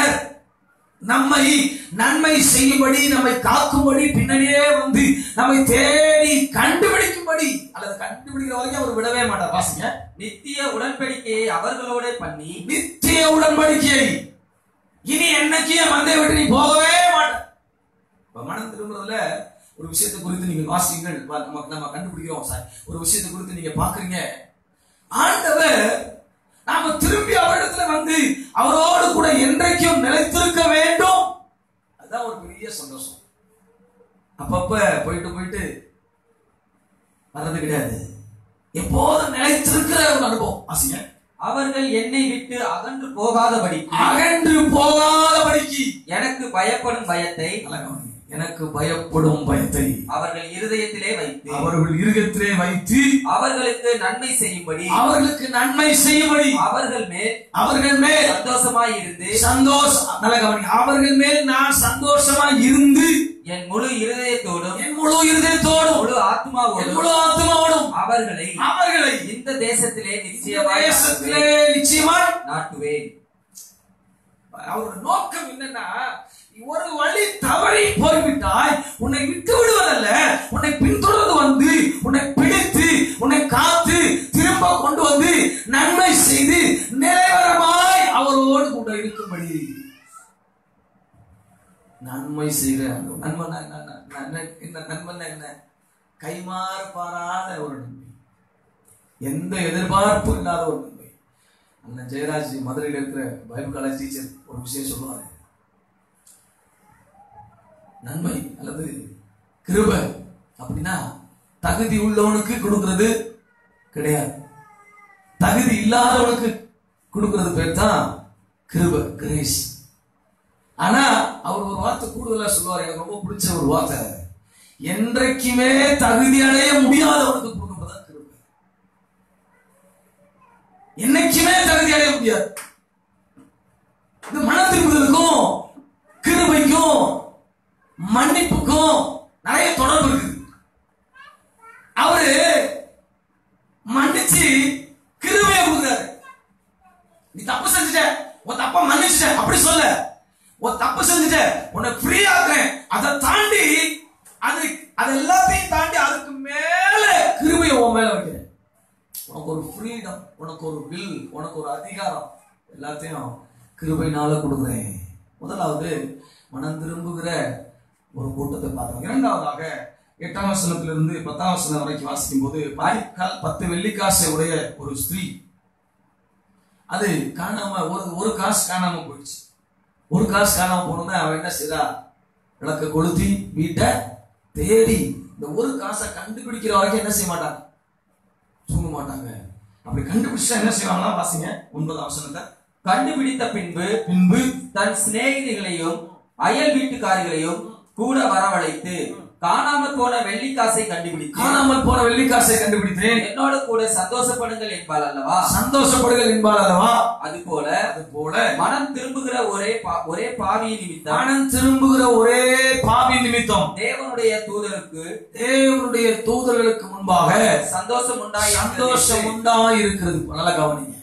நம்மை நன்மை செய்யும்படி நம்மை காக்கும்படி பின்னாடியே வந்து நம்மை தேடி கண்டுபிடிக்கும்படி அல்லது கண்டுபிடிக்கிற வரைக்கும் அவர் விடவே மாட்டார் வாசிங்க நித்திய உடன்படிக்கையை அவர்களோட பண்ணி நித்திய உடன்படிக்கை இனி என்னைக்கு என் மந்தையை விட்டு நீ போகவே மாட்ட இப்ப மனம் திரும்புறதுல ஒரு விஷயத்தை குறித்து நீங்க வாசிங்கள் வா- நம்ம நம்ம கண்டுபிடிக்கிறோம் சார் ஒரு விஷயத்தை குறித்து நீங்க பாக்குறீங்க ஆண்டவர் நாம திரும்பி அவரிடத்துல வந்து அவரோடு கூட என்றைக்கும் நிலைத்திருக்க வேண்டும் அதுதான் ஒரு பெரிய சந்தோஷம் அப்பப்ப போயிட்டு போயிட்டு வர்றது கிடையாது எப்போதும் நிலைத்திருக்கிற ஒரு அனுபவம் வாசிங்க அவர்கள் என்னை விட்டு அகன்று போகாதபடி அகன்று போகாதபடிக்கு எனக்கு பயப்படும் பயத்தை நல்லா கவனிங்க. எனக்கு பயப்படும் பயத்தை அவர்கள் இருதயத்திலே வைத்து அவர்கள் இருகத்திலே வைத்து அவர்களுக்கு நன்மை செய்யும்படி அவர்களுக்கு நன்மை செய்யும்படி அவர்கள் மேல் அவர்கள் மேல் சந்தோஷமாய் இருந்து சந்தோஷம் நல்ல கவனிங்க அவர்கள் மேல் நான் சந்தோஷமா இருந்து என் முழு இருதயத்தோடும் என் முழு இருதயத்தோடும் முழு என் ஆத்மாவோடும் முழு ஆத்மாவோடும் அவர்களை அவர்களை இந்த தேசத்திலே இந்த நிச்சயமாய் தேசத்திலே நிச்சயமாய் நாட்டுவேன் அவரோட நோக்கம் என்னன்னா ஒரு வழி தவறி போய்விட்டாய் உன்னை விட்டு விடுவதல்ல உன்னை பின்தொடர்ந்து வந்து உன்னை பிடித்து உன்னை காத்து திரும்ப கொண்டு வந்து நன்மை செய்து நிலைவரமாய் அவரோடு கூட இருக்கும்படி நன்மை செய்கிற அந்த நன்மனா என்ன நன்மை என்ன நன்மன்னா என்ன கைமாறு பாராத ஒரு நன்மை எந்த எதிர்பார்ப்பும் இல்லாத ஒரு நன்மை அண்ணன் ஜெயராஜ் மதுரையில் இருக்கிற பைபிள் காலேஜ் டீச்சர் ஒரு விஷயம் சொல்லுவாரு நன்மை அல்லது கிருபை அப்படின்னா தகுதி உள்ளவனுக்கு கொடுக்கிறது கிடையாது தகுதி இல்லாதவனுக்கு கொடுக்கிறது பேர் தான் கிருபை கிரேஸ் ஆனா அவர் ஒரு வார்த்தை கூடுதலா சொல்லுவார் எனக்கு ரொம்ப பிடிச்ச ஒரு வார்த்தை என்றைக்குமே தகுதி அடைய முடியாதவனுக்கு கொடுக்கறதுதான் கிருபை என்னைக்குமே தகுதி அடைய முடியாது இந்த மன திரும்புதலுக்கும் கிருபைக்கும் மன்னிப்புக்கும் நிறைய தொடர்பு இருக்குது அவரு மன்னிச்சு கிருபையை கொடுக்குறாரு நீ தப்பு செஞ்சுட்ட உன் தப்ப மன்னிச்சுட்ட அப்படி சொல்ல உன் தப்பு செஞ்சுட்ட உன்னை ஃப்ரீ ஆக்குறேன் அதை தாண்டி அது அது எல்லாத்தையும் தாண்டி அதுக்கு மேல கிருபையை உன் மேல வைக்கிறேன் உனக்கு ஒரு ஃப்ரீடம் உனக்கு ஒரு வில் உனக்கு ஒரு அதிகாரம் எல்லாத்தையும் கிருபையினால கொடுக்குறேன் முதலாவது மனம் திரும்புகிற ஒரு கூட்டத்தை பார்த்தோம் இரண்டாவதாக எட்டாம் வசனத்திலிருந்து பத்தாம் வசனம் வரைக்கும் வாசிக்கும் போது பத்து வெள்ளிக்காசை உடைய ஒரு ஸ்திரீ அது காணாம ஒரு ஒரு காசு காணாம போயிடுச்சு ஒரு காசு காணாம போனோம்னா அவன் என்ன செய்தா விளக்க கொளுத்தி வீட்டை தேடி இந்த ஒரு காசை கண்டுபிடிக்கிற வரைக்கும் என்ன செய்ய மாட்டாங்க தூங்க மாட்டாங்க அப்படி கண்டுபிடிச்சா என்ன செய்வாங்களா வாசிங்க ஒன்பதாம் வசனத்தை கண்டுபிடித்த பின்பு பின்பு தன் சிநேகிதிகளையும் அயல் வீட்டுக்காரிகளையும் கூட வரவழைத்து காணாமல் போன வெள்ளிக்காசை கண்டுபிடித்து காணாமல் போன வெள்ளிக்காசை கண்டுபிடித்தேன் என்னோட கூட சந்தோஷப்படுங்கள் என்பாள் அல்லவா சந்தோஷப்படுகள் என்பாள் அல்லவா அது போல அது போல மனம் திரும்புகிற ஒரே பா- ஒரே பாவியின் நிமித்தம் மனம் திரும்புகிற ஒரே பாவி நிமித்தம் தேவனுடைய தூதருக்கு தேவனுடைய தூதர்களுக்கு முன்பாக சந்தோஷம் உண்டாய் சந்தோஷம் உண்டாய் இருக்கிறது நல்லா கவனிங்க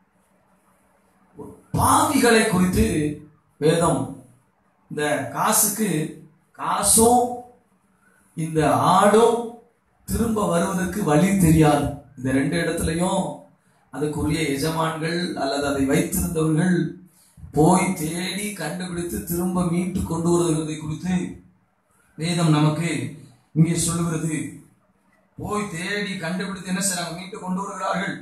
பாவிகளை குறித்து வேதம் இந்த காசுக்கு காசும் இந்த ஆடும் திரும்ப வருவதற்கு வழி தெரியாது இந்த ரெண்டு இடத்துலயும் அதுக்குரிய எஜமான்கள் அல்லது அதை வைத்திருந்தவர்கள் போய் தேடி கண்டுபிடித்து திரும்ப மீட்டு கொண்டு வருவதை குறித்து வேதம் நமக்கு இங்கே சொல்லுகிறது போய் தேடி கண்டுபிடித்து என்ன செய்றாங்க மீட்டு கொண்டு வருகிறார்கள்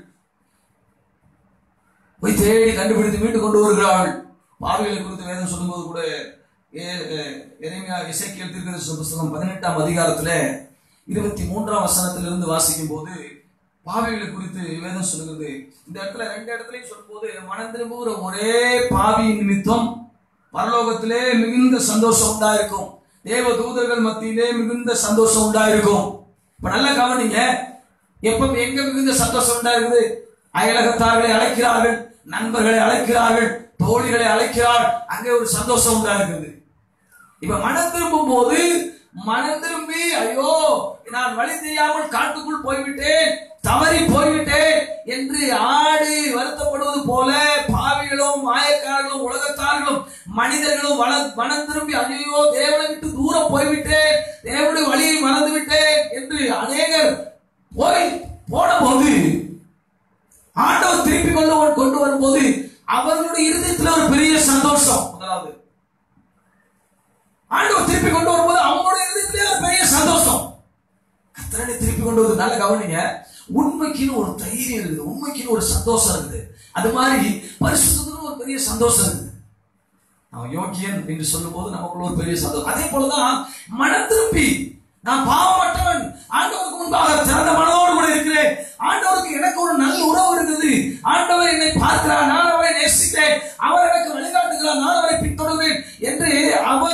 போய் தேடி கண்டுபிடித்து மீட்டு கொண்டு வருகிறார்கள் பார்வைகளை குறித்து வேதம் சொல்லும்போது கூட ஏ- ஏ- எரேமியா இசைக்கியல் தீர்க்கதரிசன புஸ்தகம் பதினெட்டாம் அதிகாரத்துல இருபத்தி மூன்றாம் வசனத்திலிருந்து வாசிக்கும் போது பாவிகளை குறித்து வேதம் சொல்லுகிறது இந்த இடத்துல ரெண்டு இடத்துலயும் சொல்லும்போது மனம் திரும்புகிற ஒரே பாவியின் நிமித்தம் பரலோகத்திலே மிகுந்த சந்தோஷம் உண்டாயிருக்கும் தேவ தூதர்கள் மத்தியிலே மிகுந்த சந்தோஷம் உண்டாயிருக்கும் இப்ப நல்லா கவனிங்க எப்ப எங்க மிகுந்த சந்தோஷம் உண்டாயிருக்குது அயலகத்தார்களை அழைக்கிறார்கள் நண்பர்களை அழைக்கிறார்கள் தோழிகளை அழைக்கிறார் அங்கே ஒரு சந்தோஷம் உண்டாயிருக்குது இப்ப மனம் திரும்பும் போது மனம் திரும்பி ஐயோ நான் வழி தெரியாமல் காட்டுக்குள் போய்விட்டேன் தவறி போய்விட்டேன் என்று ஆடு வருத்தப்படுவது போல பாவிகளும் மாயக்காரர்களும் உலகத்தார்களும் மனிதர்களும் வள மனம் திரும்பி ஐயோ தேவனை விட்டு தூரம் போய்விட்டேன் தேவனுடைய வழியை மறந்து விட்டேன் என்று அநேகர் போய் போன போது ஆண்டவர் திருப்பி கொண்டு வ- கொண்டு வரும்போது அவர்களுடைய இருதயத்தில் ஒரு பெரிய சந்தோஷம் முதலாவது ஆண்டவர் திருப்பி கொண்டு வரும்போது அவங்களுடைய இருதயத்திலே ஒரு பெரிய சந்தோஷம் கத்தரனை திருப்பி கொண்டு வந்து நல்ல கவனிங்க உண்மைக்குன்னு ஒரு தைரியம் இருக்குது உண்மைக்குன்னு ஒரு சந்தோஷம் இருக்குது அது மாதிரி பரிசுத்தத்துக்கு ஒரு பெரிய சந்தோஷம் இருக்குது அவன் யோக்கியன் என்று சொல்லும் போது நமக்குள்ள ஒரு பெரிய சந்தோஷம் அதே போலதான் மனம் திருப்பி நான் பாவமற்றவன் ஆண்டவருக்கு முன்பாக திறந்த மனதோடு கூட இருக்கிறேன் ஆண்டவருக்கு எனக்கு ஒரு நல்ல உறவு இருக்குது ஆண்டவர் என்னை பார்க்கிறார் நான் அவரை நேசிக்கிறேன் அவர் எனக்கு வழிகாட்டுகிறார் நான் அவரை பின்தொடர்வேன் என்று அவர்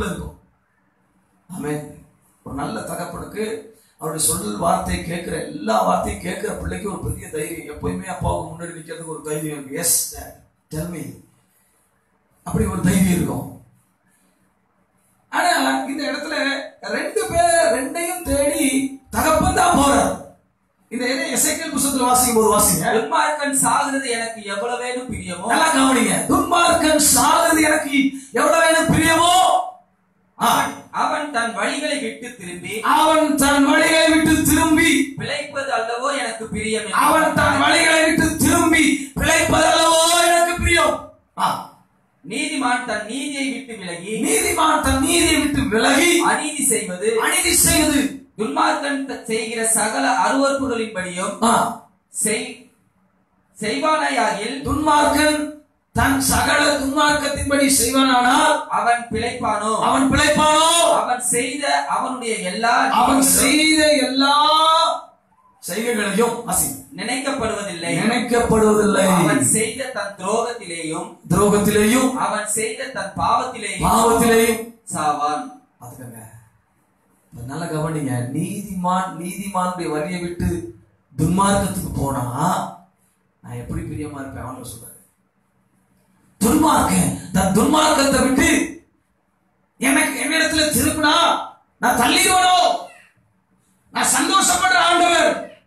நமக்குள்ள இருக்கும் ஆமென் ஒரு நல்ல தகப்பனுக்கு அவருடைய சொல் வார்த்தையை கேட்கிற எல்லா வார்த்தையும் கேட்கிற பிள்ளைக்கு ஒரு பெரிய தைரியம் எப்பயுமே அப்பாவுக்கு முன்னாடி நிற்கிறதுக்கு ஒரு தைரியம் இருக்கு எஸ் டெல்மி அப்படி ஒரு தைரியம் இருக்கும் ஆனா இந்த இடத்துல ரெண்டு பேர் ரெண்டையும் தேடி தகப்பன் தான் போறார் இந்த எசைக்கல் புத்தகத்துல வாசிக்கும் போது வாசிங்க துன்மார்க்கன் சாகிறது எனக்கு எவ்வளவேனும் பிரியமோ நல்லா கவனிங்க துன்மார்க்கன் சாகிறது எனக்கு எவ்வளவு வேணும் பிரியமோ ஆ, அவன் அவன் தன் வழிகளை விட்டு திரும்பி அவன் தன் வழிகளை விட்டு திரும்பி பிழைப்பது அல்லவோ எனக்கு பிரியம் என்று அவன் தன் வழிகளை விட்டு திரும்பி பிழைப்பதல்லவோ எனக்கு பிரியம் ஆ, நீதிமான் தன் நீதியை விட்டு விலகி நீதிமான் தன் நீதியை விட்டு விலகி அநீதி செய்வது அநீதி செய்து துன்மார்க்கன் த- செய்கிற சகல அருவறுப்புகளின்படியும் ஆ, செய் செய்வானையாகில் துன்மார்க்கன் தன் சகல துன்மார்க்கத்தின்படி செய்வானானால் அவன் பிழைப்பானோ அவன் பிழைப்பானோ அவன் செய்த அவனுடைய எல்லா அவன் நீதிகளும் செய்த எல்லா செய்கைகளையும் வாசி நினைக்கப்படுவதில்லை நினைக்கப்படுவதில்லை அவன் செய்த தன் துரோகத்திலேயும் துரோகத்திலேயும் அவன் செய்த தன் பாவத்திலேயும் பாவத்திலேயும் சாவான் பாத்துக்கங்க இப்ப நல்லா கவனிங்க நீதிமான் நீதிமானுடைய வழியை விட்டு துன்மார்க்கத்துக்கு போனா நான் எப்படி பிரியமா இருப்பேன் அவன் சொல்றாரு துன்மார்க்கன் தன் துன்மார்க்கத்தை விட்டு எனக்கு என்னிடத்துல திருப்பினா நான் தள்ளிடுவனோ நான் சந்தோஷப்படுற ஆண்டவர்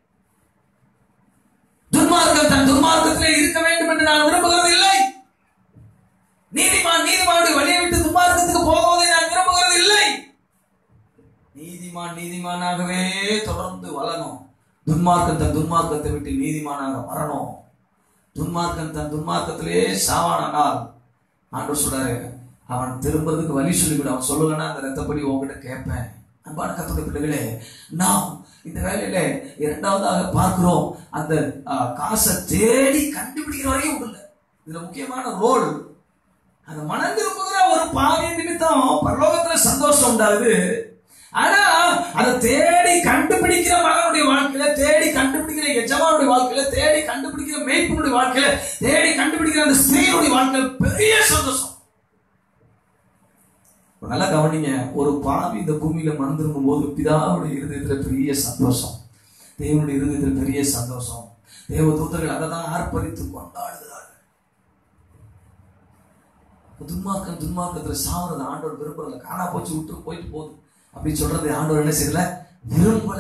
துன்மார்க்கன் தன் துன்மார்க்கத்திலே இருக்க வேண்டும் என்று நான் விரும்புகிறது இல்லை நீதிமான் நீதிமானுடைய வழியை விட்டு துன்மார்க்கத்துக்கு போவதை நான் விரும்புகிறது இல்லை நீதிமான் நீதிமானாகவே தொடர்ந்து வளரணும் துன்மார்க்கன் தன் துன்மார்க்கத்தை விட்டு நீதிமானாக வரணும் துன்மார்க்கன் தன் துன்மார்க்கத்திலே சாவானால் ஆண்டு சொல்றாரு அவன் திரும்புறதுக்கு வழி சொல்லிவிடு அவன் சொல்லலைன்னா அந்த ரத்தப்படி உங்ககிட்ட கேட்பேன் அன்பான கத்தோட பிள்ளைகளே நாம் இந்த வேலையில இரண்டாவதாக பார்க்கிறோம் அந்த ஆஹ், காசை தேடி கண்டுபிடிக்கிற வரையும் விடல இதுல முக்கியமான ரோல் அந்த மனம் திரும்புகிற ஒரு பாவிய நிமித்தம் பரலோகத்துல சந்தோஷம் உண்டாகுது ஆனா அதை தேடி கண்டுபிடிக்கிற மகனுடைய வாழ்க்கையில தேடி கண்டுபிடிக்கிற எஜமானுடைய வாழ்க்கையில தேடி கண்டுபிடிக்கிற மேய்ப்பனுடைய வாழ்க்கையில தேடி கண்டுபிடிக்கிற அந்த ஸ்திரீனுடைய வாழ்க்கையில பெரிய சந்தோஷம் இப்ப நல்லா கவனிங்க ஒரு பாவி இந்த பூமியில மனம் திரும்பும் போது பிதாவுடைய இருதயத்துல பெரிய சந்தோஷம் தேவனுடைய இருதயத்துல பெரிய சந்தோஷம் தேவ தூதர்கள் அதை தான் ஆர்ப்பரித்து கொண்டாடுகிறார்கள் துன்மார்க்கம் துன்மார்க்கத்துல சாவறது ஆண்டவர் விரும்புறதுல காணா போச்சு விட்டு போயிட்டு போகுது அப்படின்னு சொல்றது ஆண்டவர் என்ன செய்யல விரும்பல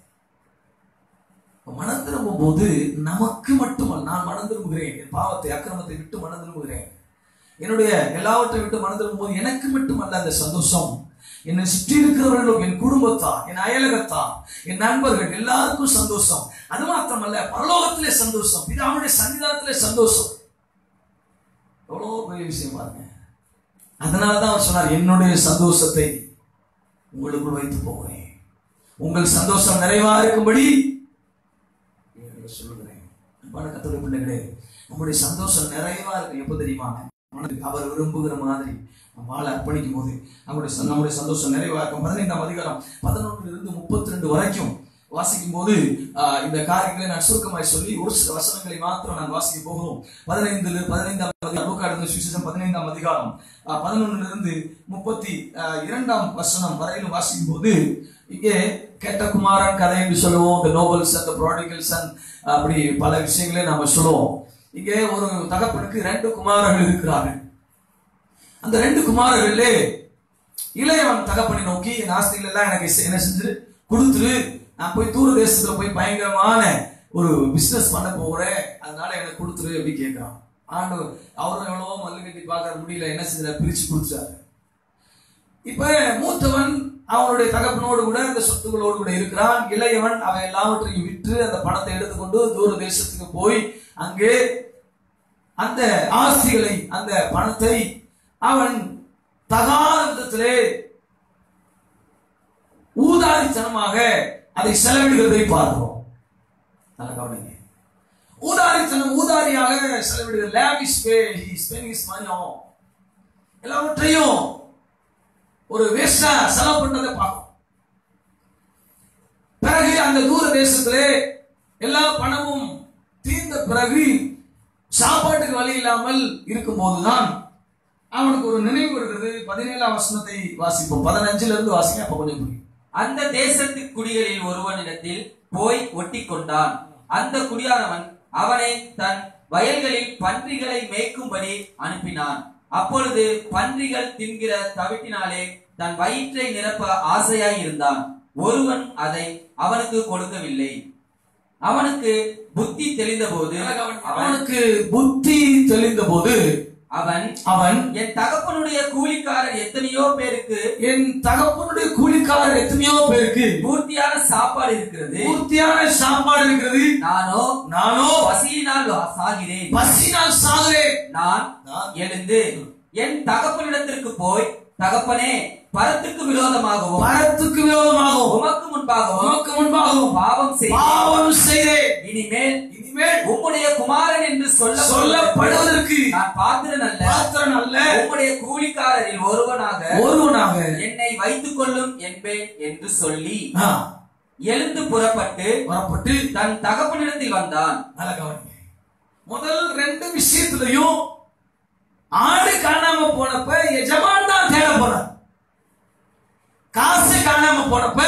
இப்ப மனம் திரும்பும் போது நமக்கு மட்டுமல்ல நான் மனம் திரும்புகிறேன் என் பாவத்தை அக்கிரமத்தை விட்டு மனம் திரும்புகிறேன் என்னுடைய எல்லாவற்றை விட்டு மனம் திரும்பும் போது எனக்கு மட்டுமல்ல அந்த சந்தோஷம் என்னை சுற்றி இருக்கிறவர்களும் என் குடும்பத்தார் என் அயலகத்தார் என் நண்பர்கள் எல்லாருக்கும் சந்தோஷம் அது மாத்திரமல்ல பரலோகத்திலே சந்தோஷம் பிதாவுடைய சன்னிதானத்திலே சந்தோஷம் எவ்வளோ பெரிய விஷயம் பாருங்க அதனால தான் அவர் சொன்னார் என்னுடைய சந்தோஷத்தை உங்களுக்குள் வைத்து போகிறேன் உங்கள் சந்தோஷம் நிறைவா இருக்கும்படி இவைகளை சொல்லுகிறேன் அன்பான கத்தோட பிள்ளைகளே நம்முடைய சந்தோஷம் நிறைவா இருக்கு எப்போ தெரியுமா மனதுக்கு அவர் விரும்புகிற மாதிரி நம்ம வாழ அர்ப்பணிக்கும் போது நம்முடைய ச- நம்முடைய சந்தோஷம் நிறைவா இருக்கும் பதினைந்தாம் அதிகாரம் பதினொன்றுல இருந்து முப்பத்தி ரெண்டு வரைக்கும் வாசிக்கும் போது ஆஹ், இந்த காரியங்களை நான் சுருக்கமாய் சொல்லி ஒரு சில வசனங்களை மாத்திரம் நான் வாசிக்க போகிறோம் பதினைந்துல பதினைந்தாம் அதிகாரம் லூக்கா எழுதின சுவிசேஷம் பதினைந்தாம் அதிகாரம் ஆஹ், பதினொன்னுல இருந்து முப்பத்தி ஆஹ், இரண்டாம் வசனம் வரையிலும் வாசிக்கும் போது இங்கே கெட்ட குமாரன் கதை என்று சொல்லுவோம் the nobles and the prodigals and அப்படி பல விஷயங்களை நாம சொல்லுவோம் இங்கே ஒரு தகப்பனுக்கு ரெண்டு குமாரர்கள் இருக்கிறார்கள் அந்த ரெண்டு குமாரர்களே இளையவன் தகப்பனை நோக்கி என் ஆஸ்திகள் எல்லாம் எனக்கு செ- என்ன செஞ்சிரு கொடுத்துரு நான் போய் தூர தேசத்துல போய் பயங்கரமான ஒரு பிசினஸ் பண்ண போறேன் அதனால எனக்கு கொடுத்துரு அப்படி கேட்கிறான் ஆண்டு அவரும் எவ்வளவோ மல்லு கட்டி பார்க்க முடியல என்ன செஞ்சார் பிரிச்சு கொடுத்துட்டாரு இப்ப மூத்தவன் அவனுடைய தகப்பனோடு கூட அந்த சொத்துக்களோடு கூட இருக்கிறான் இளையவன் அவன் எல்லாவற்றையும் விற்று அந்த பணத்தை எடுத்துக்கொண்டு தூர தேசத்துக்கு போய் அங்கே அந்த ஆஸ்திகளை அந்த பணத்தை அவன் தகாத விதத்திலே ஊதாரித்தனமாக அதை செலவிடுகிறதை பார்க்கிறோம் நல்ல கவனிங்க ஊதாரித்தனம் ஊதாரியாக செலவிடுகிறது lavish way he spending his money on எல்லாவற்றையும் ஒரு வேஸ்டா செலவு பண்றதை பார்க்கும் பிறகு அந்த தூர தேசத்திலே எல்லா பணமும் தீர்ந்த பிறகு சாப்பாட்டுக்கு வழி இல்லாமல் இருக்கும்போதுதான் அவனுக்கு ஒரு நினைவு வருகிறது பதினேழாம் வசனத்தை வாசிப்போம் பதினஞ்சுல இருந்து வாசிங்க அப்ப கொஞ்சம் புரியும் அந்த தேசத்து குடிகளில் ஒருவனிடத்தில் போய் ஒட்டி கொண்டான் அந்த குடியானவன் அவனை தன் வயல்களில் பன்றிகளை மேய்க்கும்படி அனுப்பினான் அப்பொழுது பன்றிகள் தின்கிற தவிட்டினாலே தன் வயிற்றை நிரப்ப ஆசையாய் இருந்தான் ஒருவன் அதை அவனுக்கு கொடுக்கவில்லை அவனுக்கு புத்தி தெளிந்தபோது அவன் அவனுக்கு புத்தி தெளிந்த போது அவன் அவன் என் தகப்பனுடைய கூலிக்காரர் எத்தனையோ பேருக்கு என் தகப்பனுடைய கூலிக்காரர் எத்தனையோ பேருக்கு பூர்த்தியான சாப்பாடு இருக்கிறது பூர்த்தியான சாப்பாடு இருக்கிறது நானோ நானோ பசியினால் சாகிறேன் பசினால் சாகுறேன் நான் நான் எழுந்து என் தகப்பனிடத்திற்கு போய் தகப்பனே பரத்துக்கு விரோதமாகவும் மரத்துக்கு விரோதமாகவும் உமக்கு முன்பாகவும் உமக்கு முன்பாகவும் பாவம் செய்தேன் பாவம் செய்தேன் இனிமேல் இனிமேல் உம்முடைய குமாரன் என்று சொல்ல சொல்லப்படுவதற்கு நான் பாத்திரன் அல்ல பாத்திரன் அல்ல உம்முடைய கூலிக்காரரில் ஒருவனாக ஒருவனாக என்னை வைத்துக் கொள்ளும் என்பேன் என்று சொல்லி ஆ, எழுந்து புறப்பட்டு புறப்பட்டு தன் தகப்பனிடத்தில் வந்தான் நல்ல கவனிங்க முதல் ரெண்டு விஷயத்திலையும் ஆடு காணாம போனப்ப எஜமான் தான் தேட போறார் காசு காணாம போனப்ப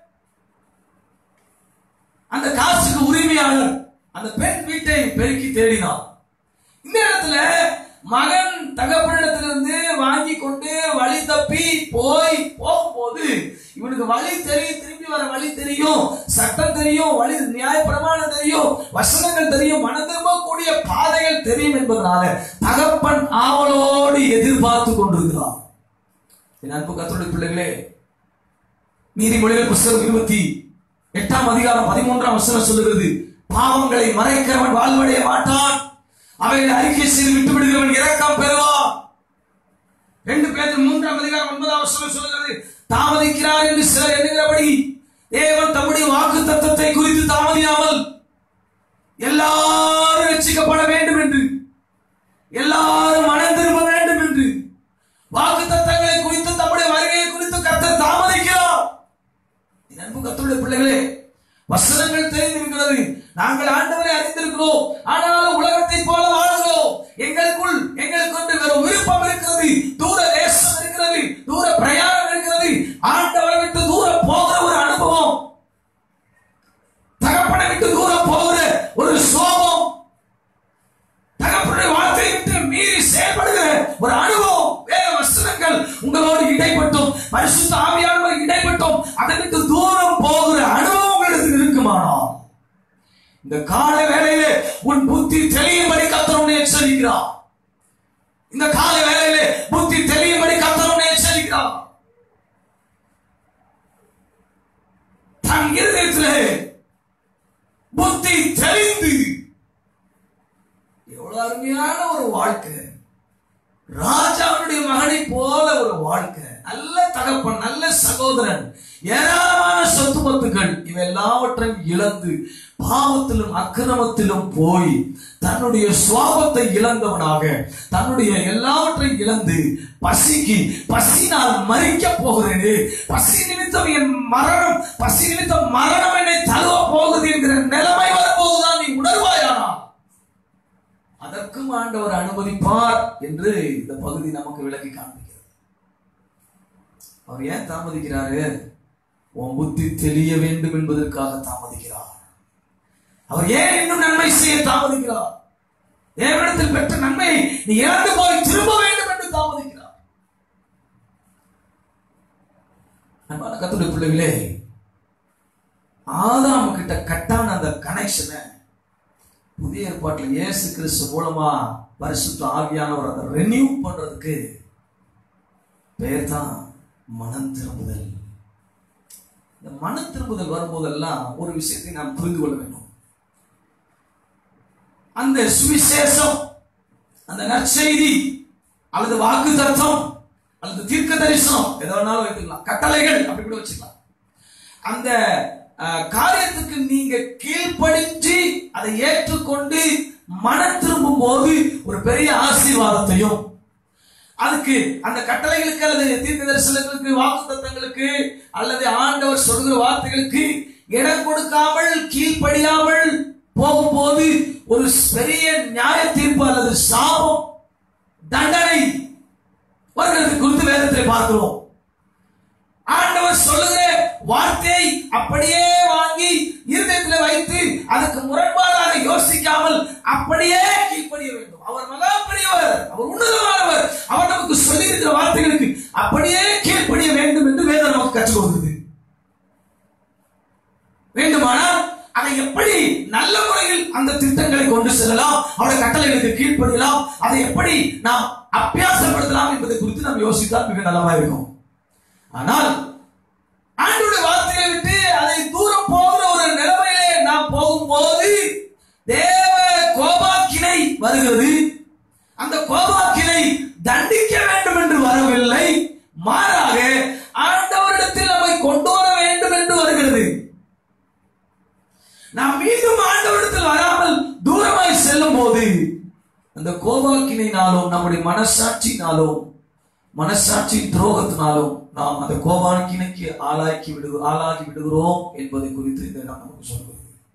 அந்த காசுக்கு உரிமையாளர் அந்த பெண் வீட்டை பெருக்கி தேடினார் இந்த இடத்துல மகன் தகப்பனிடத்திலிருந்து வாங்கி கொண்டு வழி தப்பி போய் போகும்போது இவனுக்கு வழி தெரியும் திரும்பி வர வழி தெரியும் சட்டம் தெரியும் வழி நியாயப்பிரமாணம் தெரியும் வசனங்கள் தெரியும் மனதிரும்பக்கூடிய பாதைகள் தெரியும் என்பதனால தகப்பன் ஆவலோடு எதிர்பார்த்து கொண்டிருக்கிறார் என் அன்பு கத்தோடைய பிள்ளைகளே நீதிமொழிகள் புஸ்தகம் இருபத்தி எட்டாம் அதிகாரம் பதிமூன்றாம் வசனம் சொல்லுகிறது பாவங்களை மறைக்கிறவன் வாழ்வடைய மாட்டான் அவைகளை அறிக்கை செய்து விட்டு விடுகிறவன் இரக்கம் பெறுவான் ரெண்டு பேர் மூன்றாம் அதிகாரம் ஒன்பதாம் வசனம் சொல்லுகிறது தாமதிக்கிறார் என்று சிலர் எண்ணுகிறபடி தேவன் தம்முடைய வாக்கு தத்தத்தை குறித்து தாமதியாமல் எல்லாரும் ரட்சிக்கப்பட வேண்டும் என்று எல்லாரும் மனம் திரும்ப வேண்டும் என்று வாக்கு தத்தங்களை குறித்து தம்முடைய வருகையை குறித்து கர்த்தர் தாமதிக்கிறார் என் அன்பு கர்த்தருடைய பிள்ளைகளே வசனங்கள் தெரிந்திருக்கிறது நாங்கள் ஆண்டவரை அறிந்திருக்கிறோம் ஆனால் உலகத்தை போல வாழ்கிறோம் எங்களுக்குள் எங்களுக்கு ஒன்று வேறு விருப்பம் இருக்கிறது தூர தேசம் இருக்கிறது தூர பிரயாணம் இருக்கிறது ஆண்டவரை விட்டு தூரம் போகிற ஒரு அனுபவம் தகப்பனை விட்டு தூரம் போகிற ஒரு சோபம் தகப்பனுடைய வார்த்தையை விட்டு மீறி செயல்படுகிற ஒரு அனுபவம் வேற வசனங்கள் உங்களோடு இடைப்பட்டும் பரிசுத்த ஆவியானவர் இடைப்பட்டும் அதை விட்டு தூரம் போகிற அனுபவம் உங்களுக்கு இருக்குமானால் இந்த கால வேளையிலே உன் புத்தி தெளியும்படி கத்தர் உன்னை எச்சரிக்கிறார் இந்த கால வேளையிலே புத்தி தெளியும்படி கத்தர் உன்னை எச்சரிக்கிறார் தன் இருதயத்திலே புத்தி தெளிந்து எவ்வளவு அருமையான ஒரு வாழ்க்கை ராஜாவுடைய மகனை போல ஒரு வாழ்க்கை நல்ல தகப்பன் நல்ல சகோதரன் ஏராளமான சொத்து பத்துக்கள் இவை எல்லாவற்றையும் இழந்து பாவத்திலும் அக்கிரமத்திலும் போய் தன்னுடைய சுவாபத்தை இழந்தவனாக தன்னுடைய எல்லாவற்றையும் இழந்து பசிக்கு பசினால் மறிக்க போகிறேனே பசி நிமித்தம் என் மரணம் பசி நிமித்தம் மரணம் என்னை தழுவ போகுது என்கிற நிலைமை வரும்போதுதான் நீ உணர்வாயானா அதற்கும் ஆண்டவர் அனுமதிப்பார் என்று இந்த பகுதி நமக்கு விளக்கி காண்பிக்கிறது அவர் ஏன் தாமதிக்கிறாரு உன் புத்தி தெளிய வேண்டும் என்பதற்காக தாமதிக்கிறார் அவர் ஏன் இன்னும் நன்மை செய்ய தாமதிக்கிறார் தேவனிடத்தில் பெற்ற நன்மையை நீ இழந்து போய் திரும்ப வேண்டும் என்று தாமதிக்கிறார் அன்பான கத்துடைய பிள்ளைகளே ஆதாம் கிட்ட கட்டான அந்த கனெக்ஷனை புதிய ஏற்பாட்டில் இயேசு கிறிஸ்து மூலமா பரிசுத்த ஆவியானவர் அதை ரெனியூ பண்றதுக்கு பேர் தான் மனம் திரும்புதல் இந்த மனம் திரும்புதல் வரும்போதெல்லாம் ஒரு விஷயத்தை நாம் புரிந்து கொள்ள வேண்டும் அந்த சுவிசேஷம் அந்த நற்செய்தி அல்லது வாக்கு தத்துவம் அல்லது தீர்க்க தரிசனம் எதை வேணாலும் வைத்துக்கலாம் கட்டளைகள் அப்படி கூட வச்சுக்கலாம் அந்த அஹ், காரியத்துக்கு நீங்க கீழ்ப்படிஞ்சு அதை ஏற்றுக்கொண்டு மனம் திரும்பும் போது ஒரு பெரிய ஆசீர்வாதத்தையும் அதுக்கு அந்த கட்டளைகளுக்கு அல்லது தீர்க்க தரிசனங்களுக்கு வாக்கு தத்தங்களுக்கு அல்லது ஆண்டவர் சொல்கிற வார்த்தைகளுக்கு இடம் கொடுக்காமல் கீழ்ப்படியாமல் போகும்போது ஒரு பெரிய நியாய தீர்ப்பு அல்லது சாபம் தண்டனை வருகிறது குறித்து வேதத்தில் பார்க்கிறோம் ஆண்டவர் சொல்லுகிற வார்த்தையை அப்படியே வாங்கி இருதயத்தில் வைத்து அதுக்கு முரண்பாடாக யோசிக்காமல் அப்படியே கீழ்ப்படிய வேண்டும் அவர் மகா பெரியவர் அவர் உன்னதமானவர் அவர் நமக்கு சொல்லி இருக்கிற வார்த்தைகளுக்கு அப்படியே கீழ்ப்படிய வேண்டும் என்று வேதம் நமக்கு கற்றுக் கொடுக்குது வேண்டுமானால் அதை எப்படி நல்ல முறையில் அந்த திட்டங்களை கொண்டு செல்லலாம் அவருடைய கட்டளைகளுக்கு கீழ்ப்படியலாம் அதை எப்படி நாம் அபியாசப்படுத்தலாம் என்பதை குறித்து நாம் யோசித்தால் மிக நலமா இருக்கும் ஆனால் ஆண்டுடைய வார்த்தைகளை விட்டு அதை தூரம் போகிற ஒரு நிலைமையிலே நாம் போகும்போது தேவ கோபாக்கினை வருகிறது அந்த கோபாக்கினை தண்டிக்க வேண்டும் என்று வரவில்லை மாறாக ஆண்டவரிடத்தில் நம்மை கொண்டு வர வேண்டும் என்று வருகிறது நாம் மீண்டும் ஆண்டவரிடத்தில் வராமல் தூரமாய் செல்லும் போது அந்த கோபாக்கினாலும் நம்முடைய மனசாட்சினாலும் மனசாட்சி துரோகத்தினாலும் நாம் அந்த கோபாக்கினைக்கு ஆளாக்கி விடு ஆளாகி விடுகிறோம் என்பதை குறித்து இந்த இடம் நமக்கு சொல்கிறது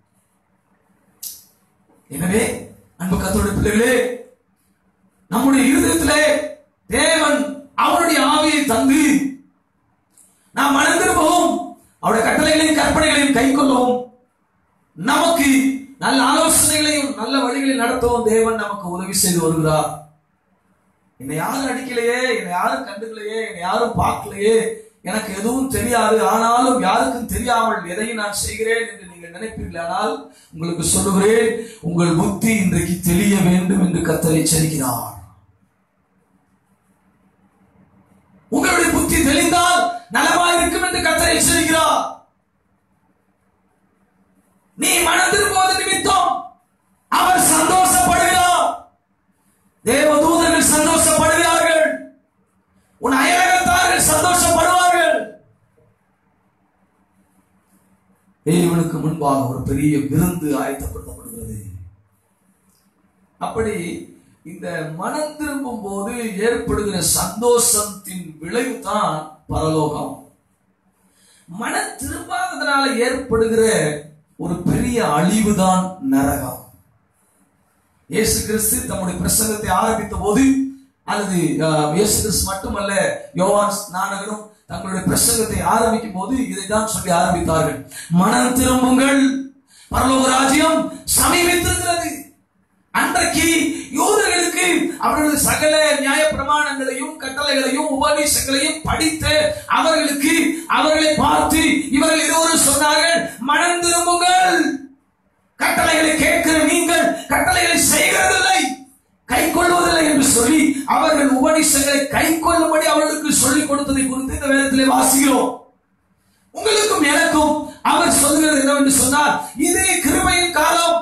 எனவே அன்பு கத்தோட பிள்ளைகளே நம்முடைய இருதயத்திலே தேவன் அவருடைய ஆவியை தந்து நாம் மனந்திருப்பவும் அவருடைய கட்டளைகளையும் கற்பனைகளையும் கை கொள்ளவும் நமக்கு நல்ல ஆலோசனைகளையும் நல்ல வழிகளில் நடத்தவும் தேவன் நமக்கு உதவி செய்து வருகிறார் என்னை யாரும் அடிக்கலையே என்னை யாரும் கண்டுக்கலையே என்னை யாரும் பார்க்கலையே எனக்கு எதுவும் தெரியாது ஆனாலும் யாருக்கும் தெரியாமல் எதையும் நான் செய்கிறேன் என்று நீங்கள் நினைப்பீர்களானால் உங்களுக்கு சொல்லுகிறேன் உங்கள் புத்தி இன்றைக்கு தெளிய வேண்டும் என்று கத்தரை எச்சரிக்கிறார் உங்களுடைய புத்தி தெளிந்தால் நலமாய் இருக்கும் என்று கத்தரை எச்சரிக்கிறார் நீ மனம் திரும்புவது நிமித்தம் அவர் சந்தோஷப்படுகிறார் தேவதூதர்கள் சந்தோஷப்படுகிறார்கள் உன் அயலகத்தார்கள் சந்தோஷப்படுவார்கள் தேவனுக்கு முன்பாக ஒரு பெரிய விருந்து ஆயத்தப்படுத்தப்படுகிறது அப்படி இந்த மனம் திரும்பும் போது ஏற்படுகிற சந்தோஷத்தின் விளைவு தான் பரலோகம் மனம் திரும்பாததுனால ஏற்படுகிற ஒரு பெரிய அழிவு தான் நரகம் இயேசு கிறிஸ்து தம்முடைய பிரசங்கத்தை ஆரம்பித்த போது அல்லது அஹ், இயேசு கிறிஸ்து மட்டுமல்ல யோவான் ஸ்நானகரும் தங்களுடைய பிரசங்கத்தை ஆரம்பிக்கும் போது இதைதான் சொல்லி ஆரம்பித்தார்கள் மனம் திரும்புங்கள் பரலோக ராஜ்யம் சமீபித்திருக்கிறது அன்றைக்கு யூதர்களுக்கு அவர்களது சகல நியாய பிரமாணங்களையும் கட்டளைகளையும் உபதேசங்களையும் படித்து அவர்களுக்கு அவர்களை பார்த்து இவர்கள் இருவரும் சொன்னார்கள் மனம் திரும்புங்கள் கட்டளைகளை கேட்கிற நீங்கள் கட்டளைகளை செய்கிறதில்லை கை கொள்வதில்லை என்று சொல்லி அவர்கள் உபனிஷங்களை கை கொள்ளும்படி அவர்களுக்கு சொல்லிக் கொடுத்ததை குறித்து இந்த வேதத்திலே வாசிக்கிறோம் உங்களுக்கும் எனக்கும் அவர் சொல்கிறது என்னவென்று சொன்னார் இது கிருபையின் காலம்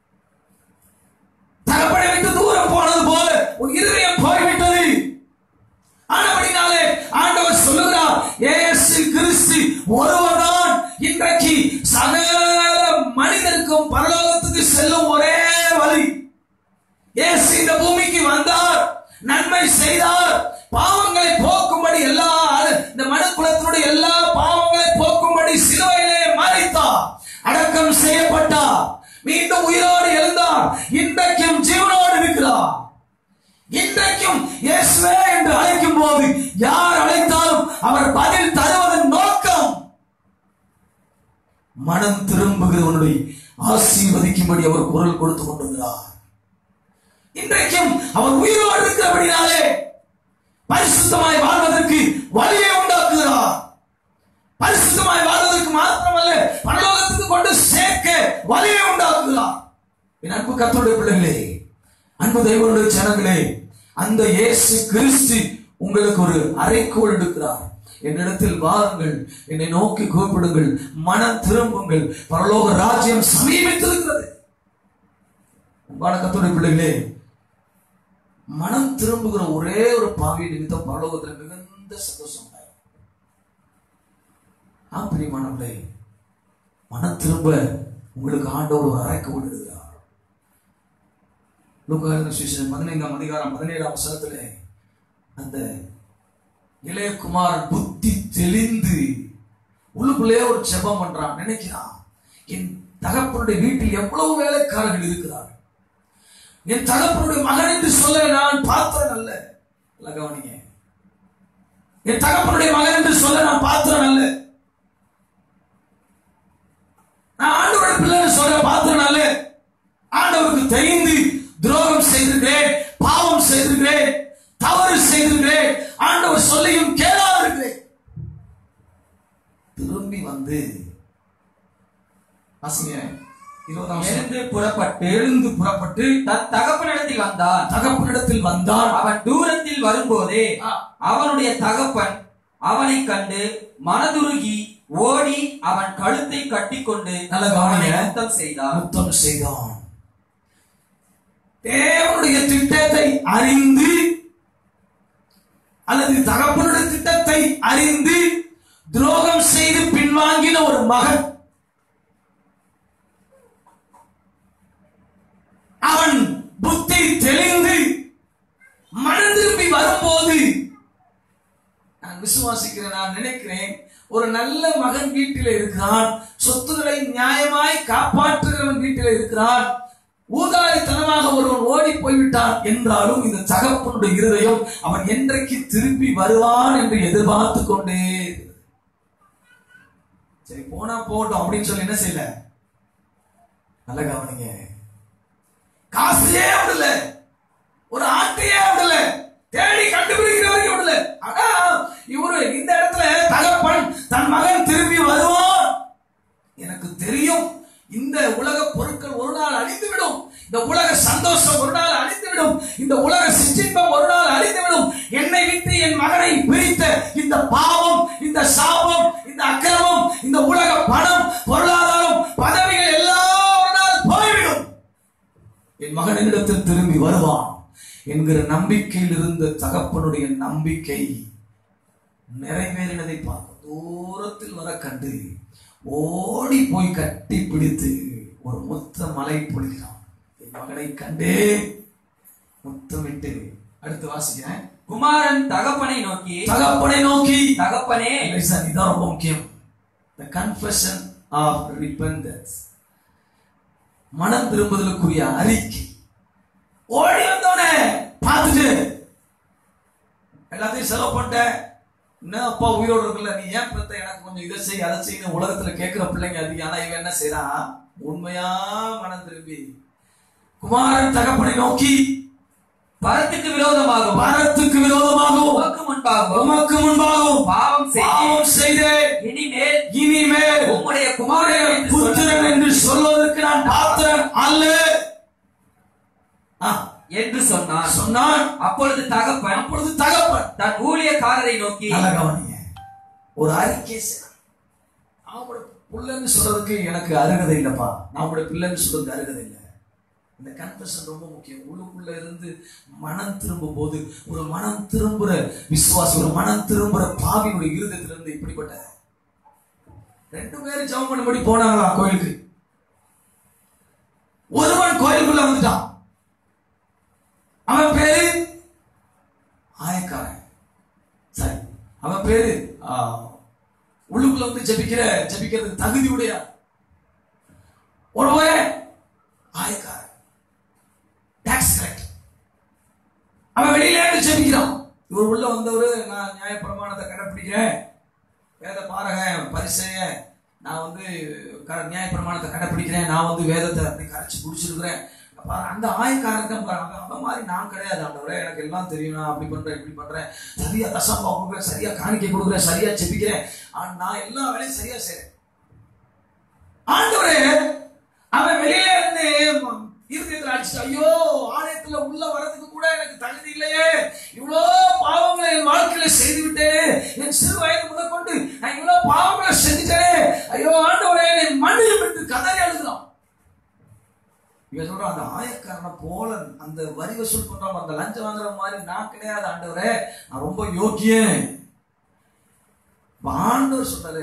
தகப்பனை விட்டு தூரம் போனது போல உன் இருதயம் போய்விட்டது ஆனபடினாலே ஆண்டவர் சொல்லுகிறார் இயேசு கிறிஸ்து ஒருவர்தான் இன்றைக்கு சகல மனிதருக்கும் பரலோகத்துக்கு செல்லும் ஒரே வழி இயேசு இந்த பூமிக்கு வந்தார் நன்மை செய்தார் பாவங்களை போக்கும்படி எல்லா இந்த மனுக்குலத்தினுடைய எல்லா பாவங்களை போக்கும்படி சிலுவையிலே மறித்தார் அடக்கம் செய்யப்பட்டார் மீண்டும் உயிரோடு எழுந்தார் இன்றைக்கும் ஜீவனோடு இருக்கிறார் இன்றைக்கும் இயேசுவே என்று அழைக்கும் போது யார் அழைத்தாலும் அவர் பதில் தருவதன் நோக்கம் மனம் திரும்புகிறவனுடைய ஆசீர்வதிக்கும்படி அவர் குரல் கொடுத்து கொண்டிருக்கிறார் இன்றைக்கும் அவர் உயிரோடு இருக்கிறபடினாலே பரிசுத்தமாய் வாழ்வதற்கு வழியை உண்டாக்குகிறார் பரிசுத்தமாய் வாழ்வதற்கு மாத்திரமல்ல பரலோகத்துக்கு கொண்டு சேர்க்க வழியை உண்டாக்குகிறார் என் அன்பு கத்தோடைய பிள்ளைகளே அன்பு தெய்வனுடைய ஜனங்களே அந்த இயேசு கிறிஸ்து உங்களுக்கு ஒரு அறைக்கோள் எடுக்கிறார் என்னிடத்தில் வாருங்கள் என்னை நோக்கி கூப்பிடுங்கள் மனம் திரும்புங்கள் பரலோக ராஜ்யம் சமீபித்திருக்கிறது அன்பான கத்தோடைய பிள்ளைகளே மனம் திரும்புகிற ஒரே ஒரு பாவி நிமித்தம் பரலோகத்தில் மிகுந்த சந்தோஷம் உண்டாயிரும். ஆம் பிரியமானவர்களே மனம் திரும்ப உங்களுக்கு ஆண்டவர் ஒரு அறைக்கு விடுகிறார் லூக்கான சுவிசேஷம் பதினைந்தாம் அதிகாரம் பதினேழாம் வசனத்திலே அந்த இளையகுமாரன் புத்தி தெளிந்து உள்ளுக்குள்ளே ஒரு ஜெபம் பண்றான் நினைக்கிறான் என் தகப்பனுடைய வீட்டில் எவ்வளவு வேலைக்காரர்கள் இருக்கிறார்கள் என் தகப்பனுடைய மகன் என்று சொல்ல நான் பார்த்தேன் அல்ல நல்லா கவனிங்க என் தகப்பனுடைய மகன் என்று சொல்ல நான் பாத்திரம் அல்ல நான் ஆண்டவருடைய பிள்ளைன்னு சொல்ற பாத்திரம் அல்ல ஆண்டவருக்கு தெரிந்து துரோகம் செய்திருக்கிறேன் பாவம் செய்திருக்கிறேன் தவறு செய்திருக்கிறேன் ஆண்டவர் சொல்லியும் கேளாது இருக்கிறேன் திரும்பி வந்து வாசிங்க இருபதாம் வசனம். எழுந்து புறப்பட்டு எழுந்து புறப்பட்டு தன் தகப்பனிடத்தில் வந்தான் தகப்பனிடத்தில் வந்தான் அவன் தூரத்தில் வரும்போதே ஆ, அவனுடைய தகப்பன் அவனைக் கண்டு மனதுருகி ஓடி அவன் கழுத்தை கட்டிக்கொண்டு நல்ல அவனை கவனிங்க. முத்தம் செய்தான் முத்தம் செய்தான் தேவனுடைய திட்டத்தை அறிந்து அல்லது தகப்பனுடைய திட்டத்தை அறிந்து துரோகம் செய்து பின்வாங்கின ஒரு மகன் அவன் புத்தி தெளிந்து மனம் திரும்பி வரும்போது நான் விசுவாசிக்கிறேன் நான் நினைக்கிறேன் ஒரு நல்ல மகன் வீட்டில் இருக்கிறான் சொத்துக்களை நியாயமாய் காப்பாற்றுகிறவன் வீட்டில் இருக்கிறான் ஊதாரித்தனமாக ஒருவன் ஓடி போய்விட்டான் என்றாலும் இந்த தகப்பனுடைய இருதயம் அவன் என்றைக்கு திரும்பி வருவான் என்று எதிர்பார்த்து கொண்டே இருக்கிறது. சரி போனா போகட்டும் அப்படின்னு சொல்லி என்ன செய்யல நல்ல கவனிங்க காசையே விடல ஒரு ஆட்டையே விடல தேடி கண்டுபிடிக்கிற வரைக்கும் விடல ஆனா இவரு இந்த இடத்துல தகப்பன் தன் மகன் திரும்பி வருவான் எனக்கு தெரியும் இந்த உலக பொருட்கள் ஒரு நாள் அழிந்துவிடும் இந்த உலக சந்தோஷம் ஒரு நாள் அழிந்துவிடும் இந்த உலக சிற்றின்பம் ஒரு நாள் அழிந்துவிடும் என்னை விட்டு என் மகனை பிரித்த இந்த பாவம் இந்த சாபம் இந்த அக்கிரமம் இந்த உலக பணம் பொருளாதாரம் பதவிகள் எல்லாம் ஒரு நாள் போய்விடும் என் மகன் என்னிடத்தில் திரும்பி வருவான் என்கிற நம்பிக்கையில் இருந்த தகப்பனுடைய நம்பிக்கை நிறைவேறினதை பார்க்க தூரத்தில் வர கண்டு ஓடி போய் கட்டி பிடித்து ஒரு முத்த மலை பொழிகிறான் என் மகனை கண்டே முத்தமிட்டு அடுத்து வாசிக்கிறேன் குமாரன் தகப்பனை நோக்கி தகப்பனை நோக்கி தகப்பனே Listen, இதான் ரொம்ப முக்கியம் the confession of repentance மனம் திரும்புதலுக்குரிய அறிக்கை ஓடி வந்தோடனே பார்த்துட்டு எல்லாத்தையும் செலவு பண்ணிட்டேன் என்ன அப்பா உயிரோடு இருக்குல்ல நீ ஏன் பெத்த எனக்கு கொஞ்சம் இதை செய் அதை செய்ய உலகத்துல கேட்கிற பிள்ளைங்க அதிகம் ஆனா இவன் என்ன செய்யறான் உண்மையா மனம் திரும்பி குமாரன் தகப்பனை நோக்கி பரத்துக்கு விரோதமாகவும் பாரத்துக்கு விரோதமாகவும் உமக்கு முன்பாகவும் உமக்கு முன்பாகவும் பாவம் செய்தேன் பாவம் செய்தேன் இனிமேல் இனிமேல் உம்முடைய குமாரே குமாரன் என்று புத்திரன் சொல்ல- என்று சொல்வதற்கு நான் பாத்திரன் அல்ல ஆ, என்று சொன்னான் சொன்னான் அப்பொழுது தகப்பன் அப்பொழுது தகப்பன் தன் ஊழியக்காரரை நோக்கி நல்ல கவனிங்க ஒரு அறிக்கை செய்யணும். நான் உங்களோட புள்ளன்னு சொல்றதுக்கு எனக்கு அருகதை இல்லப்பா நான் உங்களோட பிள்ளைன்னு சொல்றதுக்கு அருகதை இல்லை இந்த கன்ஃபெஷன் ரொம்ப முக்கியம் உள்ளுக்குள்ள இருந்து மனம் திரும்பும் போது ஒரு மனம் திரும்புற விசுவாசி ஒரு மனம் திரும்புற பாவியுடைய இருதயத்துல இருந்து இப்படிப்பட்ட ரெண்டு பேரும் ஜெபம் பண்ணும்படி போனாங்களாம் கோயிலுக்கு ஒருவன் கோயிலுக்குள்ள வந்துட்டான் அவன் பேரு ஆயக்காரன் சரி அவன் பேரு ஆ, உள்ளுக்குள்ள வந்து ஜெபிக்கிற ஜெபிக்கிறதுக்கு தகுதி உடைய ஒருவன் ஆயக்காரன் டாக்ஸ் கலெக்ட் அவன் வெளியில இருந்து ஜெபிக்கிறான் இவர் உள்ள வந்தவர் நான் நியாயப்பிரமாணத்தை கடைப்பிடிக்கிறேன் வேத பாரகன் பரிசைய நான் வந்து க- நியாயப்பிரமாணத்தை கடைப்பிடிக்கிறேன் நான் வந்து வேதத்தை அப்படி கரைச்சு குடிச்சிருக்கிறேன் அப்ப அந்த ஆயக்காரனுக்கு அவன் அவன் மாதிரி நான் கிடையாது ஆண்டவரே எனக்கு எல்லாம் தெரியும் நான் அப்படி பண்றேன் இப்படி பண்றேன் சரியா தசம்பா கொடுக்குறேன் சரியா காணிக்கை கொடுக்குறேன் சரியா ஜெபிக்கிறேன் ஆனா நான் எல்லா வேலையும் சரியா செய்றேன் ஆண்டவரே அவன் வெளியில இருந்து இருதயத்துல அடிச்சு ஐயோ ஆலயத்துல உள்ள வரதுக்கு கூட எனக்கு தகுதி இல்லையே இவ்வளோ பாவங்களை என் வாழ்க்கையில செய்து விட்டேன் என் சிறு வயது முதற்கொண்டு நான் இவ்வளோ பாவங்களை செஞ்சுட்டேனே ஐயோ ஆண்டவரே என் மண்ணில் விட்டு கதறி அழுகிறான் இவன் சொல்றான் அந்த ஆயக்காரனை போல அந்த வரி வசூல் பண்றவன் அந்த லஞ்சம் வாங்குற மாதிரி நான் கிடையாது ஆண்டவரே நான் ரொம்ப யோக்கியன் இப்ப ஆண்டவர் சொன்னாரு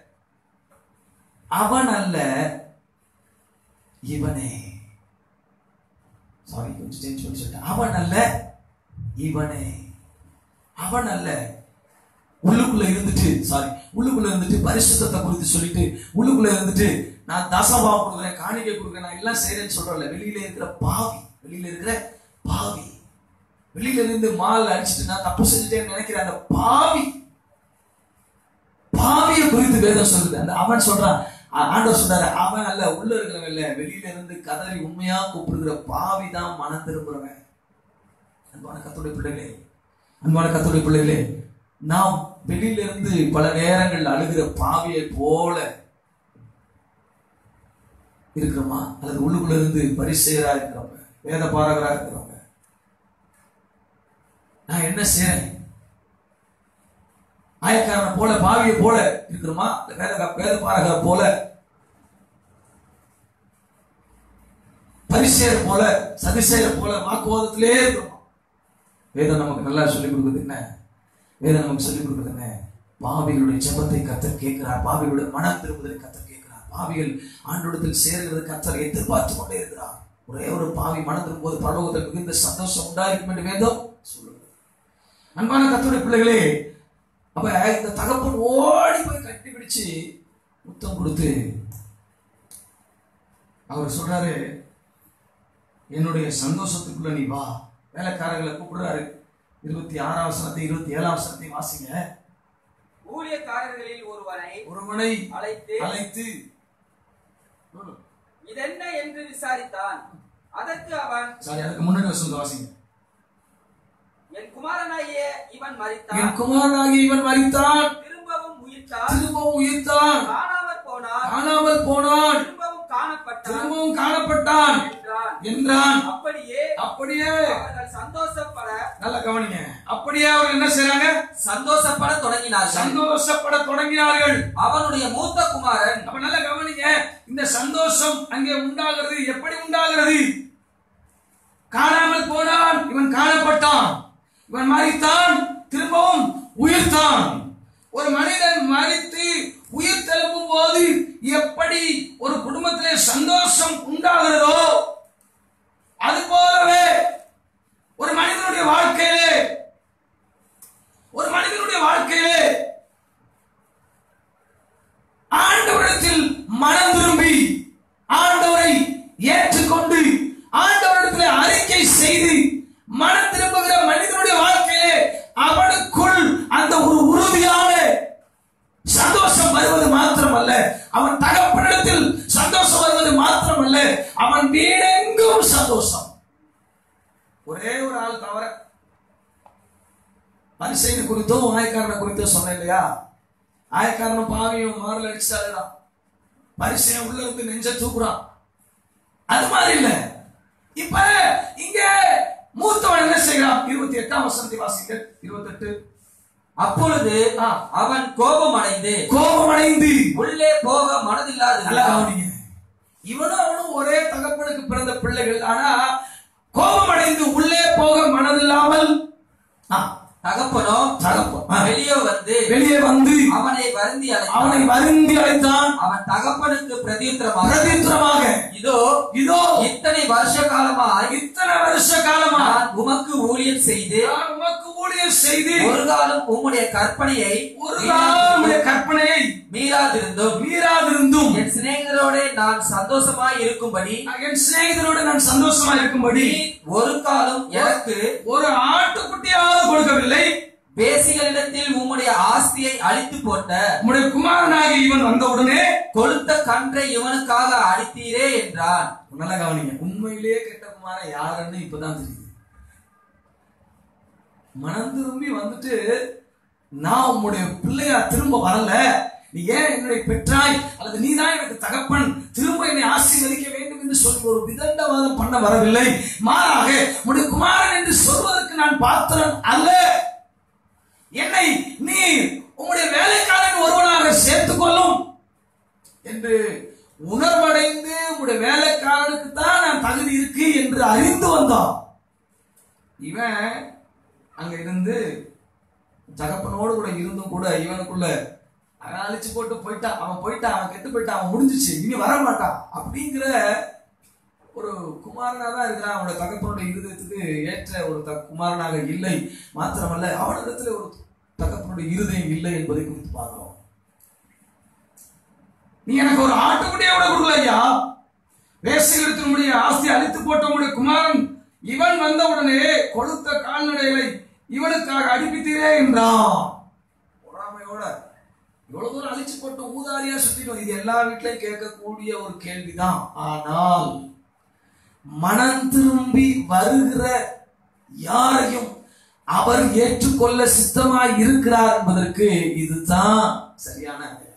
அவன் அல்ல இவனே சாரி கொஞ்சம் சேஞ்ச் பண்ணி சொல்லிட்டேன் அவன் அல்ல இவனே அவன் அல்ல உள்ளுக்குள்ள இருந்துட்டு சாரி உள்ளுக்குள்ள இருந்துட்டு பரிசுத்தத்தை குறித்து சொல்லிட்டு உள்ளுக்குள்ள இருந்துட்டு நான் தசபாவம் கொடுக்குறேன் காணிக்கை கொடுக்குறேன் நான் எல்லாம் செய்யறேன்னு சொல்றேன்ல வெளியில இருக்கிற பாவி வெளியில இருக்கிற பாவி வெளியில இருந்து மால் அடிச்சுட்டு நான் தப்பு செஞ்சுட்டேன்னு நினைக்கிற அந்த பாவி பாவியை குறித்து வேதம் சொல்லுது அந்த அவன் சொல்றான் ஆ- ஆண்டவர் சொல்றாரு அவன் அல்ல உள்ள இருக்கிறவன் இல்ல வெளியில இருந்து கதறி உண்மையா கூப்பிடுகிற பாவி தான் மனம் திரும்புறவன் அன்பான கத்துடைய பிள்ளைகளே அன்பான கத்துடைய பிள்ளைகளே நாம் வெளியில இருந்து பல நேரங்கள் அழுகிற பாவியை போல இருக்கிறோமா அல்லது உள்ளுக்குள்ள இருந்து பரிசெயரா இருக்கிறவங்க வேத பாரகரா இருக்கிறவங்க நான் என்ன செய்யறேன் ஆயக்காரனை போல பாவியை போல இருக்கிறோமா இல்ல வேத வேத பாரகரை போல பரிசெயர் போல சதிசெயர் போல வாக்குவாதத்திலே இருக்கிறோமா வேதம் நமக்கு நல்லா சொல்லிக் கொடுக்குது என்ன வேதம் நமக்கு சொல்லிக் கொடுக்குது என்ன பாவிகளுடைய ஜெபத்தை கத்தர் கேட்கிறார் பாவிகளுடைய மனம் திரும்புதலை கத்தர் கேட்கிறார் பாவிகள் ஆண்டோடத்தில் சேர்கிறது கத்தர் எதிர்பார்த்து கொண்டே இருக்கிறார் ஒரே ஒரு பாவி மனம் திரும்பும்போது பரலோகத்தில் மிகுந்த சந்தோஷம் உண்டாயிருக்கும் என்று வேதம் சொல்லுகிறது அன்பான கத்தோடைய பிள்ளைகளே அப்ப இந்த தகப்பன் ஓடி போய் கட்டி பிடிச்சு முத்தம் கொடுத்து அவர் சொல்றாரு என்னுடைய சந்தோஷத்துக்குள்ள நீ வா வேலைக்காரர்களை கூப்பிடுறாரு இருபத்தி ஆறாம் வசனத்தை இருபத்தி ஏழாம் வசனத்தை வாசிங்க ஊழியக்காரர்களில் ஒருவனை ஒருவனை அழைத்து அழைத்து இதென்ன என்று விசாரித்தான் அதற்கு அவன் சாரி அதுக்கு முன்னாடி வசனத்தை வாசிங்க என் குமாரனாகிய இவன் மரித்தான் என் குமாரனாகி இவன் மறித்தான் திரும்பவும் உயிர்த்தான் திரும்பவும் உயிர்த்தான் காணாமற் போனான் காணாமல் போனான் திரும்பவும் காணப்பட்டான் திரும்பவும் காணப்பட்டான் என்றான் என்றான் அப்படியே அப்படியே அவர்கள் சந்தோஷப்பட நல்லா கவனிங்க அப்படியே அவர் என்ன செய்றாங்க சந்தோஷப்பட தொடங்கினார்கள் சந்தோஷப்பட தொடங்கினார்கள் அவனுடைய மூத்த குமாரன் அப்ப நல்லா கவனிங்க இந்த சந்தோஷம் அங்கே உண்டாகிறது எப்படி உண்டாகிறது காணாமல் போனான் இவன் காணப்பட்டான் இவன் மறித்தான் திரும்பவும் உயிர்த்தான் ஒரு மனிதன் மறித்து உயிர் தெழும்பும் போது எப்படி ஒரு குடும்பத்திலே சந்தோஷம் உண்டாகிறதோ அது போலவே ஒரு மனிதனுடைய வாழ்க்கையிலே ஒரு மனிதனுடைய வாழ்க்கையிலே ஆண்டவரிடத்தில் மனம் திரும்பி ஆண்டவரை ஏற்றுக்கொண்டு ஆண்டவரிடத்தில் அறிக்கை செய்து மனம் திரும்புகிற மனிதனுடைய வாழ்க்கையிலே அவனுக்குள் அந்த ஒரு உறுதியான சந்தோஷம் வருவது மாத்திரமல்ல அவன் தகப்பனிடத்தில் சந்தோஷம் வருவது மாத்திரமல்ல அவன் வீடெங்கும் சந்தோஷம் ஒரே ஒரு ஆள் தவிர பரிசைனை குறித்தும் ஆயக்காரனை குறித்தும் சொன்னேன் இல்லையா ஆயக்காரனும் பாவியும் மாறல அடிச்சாலுதான் பரிசையன் உள்ள இருந்து நெஞ்ச தூக்குறான் அது மாதிரி இல்ல இப்ப இங்க மூத்தவன் என்ன செய்யறான் இருபத்தி எட்டாம் வசனத்தை வாசிக்க இருபத்தெட்டு அப்பொழுது ஆ. அவன் கோபம் அடைந்து கோபம் அடைந்து உள்ளே போக மனதில்லாது நல்லா கவனிங்க இவனும் அவனும் ஒரே தகப்பனுக்கு பிறந்த பிள்ளைகள் ஆனா கோபம் அடைந்து உள்ளே போக மனதில்லாமல் ஆ, தகப்பனோ தகப்பன் ஆ, வெளியே வந்து வெளியே வந்து அவனை வருந்தி அவனை அழைத்தான் வருந்தி அழைத்தான் அவன் தகப்பனுக்கு பிரதியுத்தரமாக பிரதித்திரமாக இதோ இதோ இத்தனை வருஷ காலமாய் இத்தனை வருஷ காலமா நான் உமக்கு ஊழியம் செய்து நான் உமக்கு ஊழியர் செய்து ஒரு காலம் உம்முடைய கற்பனையை ஒரு காலமுடைய கற்பனையை மீறாதிருந்தும் மீறாதிருந்தும் என் சிநேகிதரோட நான் சந்தோஷமாய் இருக்கும்படி என் சிநேகிதரோடு நான் சந்தோஷமா இருக்கும்படி நீ ஒரு காலம் எனக்கு ஒரு ஆட்டுக்குட்டியாவது கொடுக்கவில்லை பேசிகளிடத்தில் உம்முடைய ஆஸ்தியை அழித்து போட்ட உம்முடைய குமாரனாகி இவன் வந்தவுடனே கொளுத்த கன்றை இவனுக்காக அழித்தீரே என்றான் நல்லா கவனிங்க உண்மையிலேயே கெட்ட குமாரன் யாருன்னு இப்பதான் தெரியுது மனம் திரும்பி வந்துட்டு நான் உம்முடைய பிள்ளையா திரும்ப வரல நீ ஏன் என்னுடைய பெற்றாய் அல்லது நீதான் எனக்கு தகப்பன் திரும்ப என்னை ஆசீர்வதிக்க வேண்டும் என்று சொல்லி ஒரு விதண்டவாதம் பண்ண வரவில்லை மாறாக உம்முடைய குமாரன் என்று சொல்வதற்கு நான் பாத்திரன் அல்ல என்னை நீ உம்முடைய வேலைக்காரன் ஒருவனாக சேர்த்துக் கொள்ளும் என்று உணர்வடைந்து உங்களுடைய வேலைக்காரனுக்கு தான் நான் தகுதி இருக்கு என்று அறிந்து வந்தான் இவன் அங்க இருந்து தகப்பனோடு கூட இருந்தும் கூட இவனுக்குள்ள அவன் அழிச்சு போட்டு போயிட்டான் அவன் போயிட்டான் அவன் கெட்டு போயிட்டான் அவன் முடிஞ்சிச்சு இனி வர மாட்டான் அப்படிங்கிற ஒரு குமாரனா தான் இருக்கிறான் அவனோட தகப்பனுடைய இருதயத்துக்கு ஏற்ற ஒரு த குமாரனாக இல்லை மாத்திரமல்ல அவனிடத்துல ஒரு தகப்பனுடைய இருதயம் இல்லை என்பதை குறித்து பார்க்கிறோம் நீ எனக்கு ஒரு ஆட்டுக்குட்டியை கூட கொடுக்கல ஐயா வேசகத்தினுடைய ஆஸ்தி அழித்து போட்ட உடைய குமாரன் இவன் வந்த உடனே கொளுத்த கால்நடைகளை இவனுக்காக அடிப்பித்தீரே என்றான் பொறாமையோட இவ்வளவு தூரம் அழிச்சு போட்டு ஊதாரியா சுத்திட்டோம் இது எல்லா வீட்லயும் கேட்கக்கூடிய ஒரு கேள்விதான் ஆனால் மனம் திரும்பி வருகிற யாரையும் அவர் ஏற்றுக்கொள்ள சித்தமாய் இருக்கிறார் என்பதற்கு இதுதான் சரியான அடையாளம்.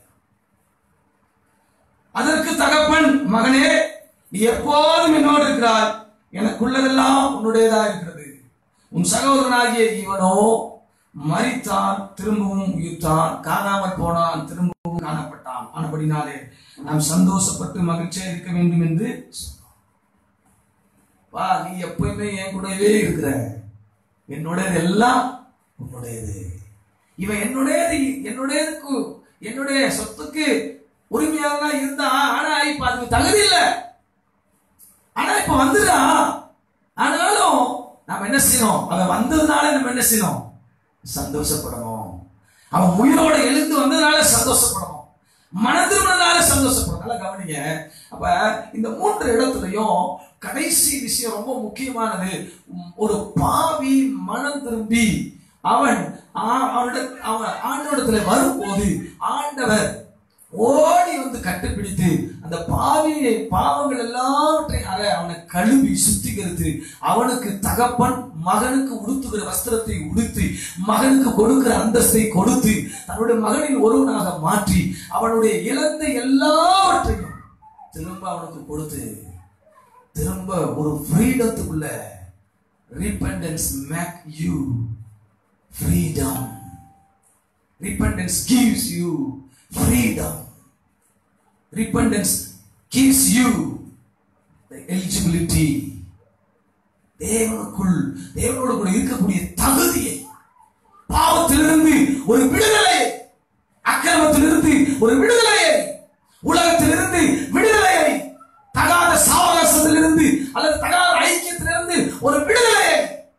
அதற்கு தகப்பன் மகனே நீ எப்போதும் என்னோடு இருக்கிறாய் எனக்குள்ளதெல்லாம் உன்னுடையதா இருக்கிறது உன் சகோதரனாகிய இவனோ மரித்தான் திரும்பவும் உயிர்த்தான் காணாமல் போனான் திரும்பவும் காணப்பட்டான் ஆனபடினாலே நாம் சந்தோஷப்பட்டு மகிழ்ச்சியா இருக்க வேண்டும் என்று சொன்னான். வா நீ எப்பயுமே என் கூடவே இருக்கிற என்னுடையது எல்லாம் உன்னுடையது இவன் என்னுடையது என்னுடையதுக்கு என்னுடைய சொத்துக்கு உரிமையாக இருந்தா ஆனா இப்ப அதுக்கு தகுதி இல்லை ஆனா இப்ப வந்துடா ஆனாலும் நாம என்ன செய்யணும் அவன் வந்ததுனால நம்ம என்ன செய்யணும் சந்தோஷப்படணும் அவன் உயிரோட எழுந்து வந்ததுனால சந்தோஷப்படணும் மனதிருமனால சந்தோஷப்படணும் நல்லா கவனிங்க அப்ப இந்த மூன்று இடத்துலயும் கடைசி விஷயம் ரொம்ப முக்கியமானது உம், ஒரு பாவி மனம் திரும்பி அவன் ஆ- அவனிட- அவன் ஆண்டவரிடத்துல வரும்போது ஆண்டவர் ஓடி வந்து கட்டுப்பிடித்து அந்த பாவியை பாவங்கள் எல்லாவற்றையும் அற அவனை கழுவி சுத்திகரித்து அவனுக்கு தகப்பன் மகனுக்கு உடுத்துகிற வஸ்திரத்தை உடுத்தி மகனுக்கு கொடுக்கிற அந்தஸ்தை கொடுத்து தன்னுடைய மகனின் ஒருவனாக மாற்றி அவனுடைய இழந்த எல்லாவற்றையும் திரும்ப அவனுக்கு கொடுத்து திரும்ப ஒரு ஃப்ரீடத்துக்குள்ள repentance make you freedom repentance gives you freedom repentance gives you the eligibility தேவனுக்குள் தேவனோடு கூட இருக்கக்கூடிய தகுதியை பாவத்திலிருந்து ஒரு விடுதலை அக்கிரமத்திலிருந்து ஒரு விடுதலையை உலகத்திலிருந்து விடுதலையை தகாத சாவகாசத்திலிருந்து அல்லது தகாத ஐக்கியத்திலிருந்து ஒரு விடுதலையை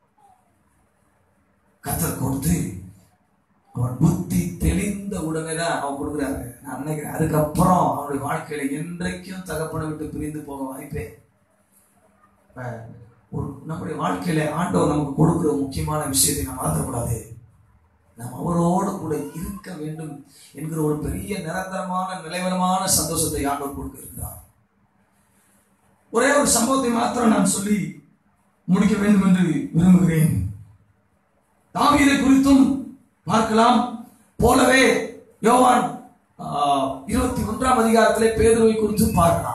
கத்தர் கொடுத்து அவன் புத்தி தெளிந்த உடனே தான் அவன் கொடுக்குறாரு நான் நினைக்கிறேன் அதுக்கப்புறம் அவனுடைய வாழ்க்கையில என்றைக்கும் தகப்பனை விட்டு பிரிந்து போக வாய்ப்பே இப்ப ஒரு நம்முடைய வாழ்க்கையில ஆண்டவர் நமக்கு கொடுக்கிற முக்கியமான விஷயத்தை நாம் மறந்துடக்கூடாது நாம் அவரோடு கூட இருக்க வேண்டும் என்கிற ஒரு பெரிய நிரந்தரமான நிலைவரமான சந்தோஷத்தை ஆண்டவர் கொடுக்க இருக்கிறார் ஒரே ஒரு சம்பவத்தை மாத்திரம் நான் சொல்லி முடிக்க வேண்டும் என்று விரும்புகிறேன் தாவீதை குறித்தும் பார்க்கலாம் போலவே யோவான் இருபத்தி ஒன்றாம் அதிகாரத்திலே பேதுருவை குறித்து பார்க்கலாம்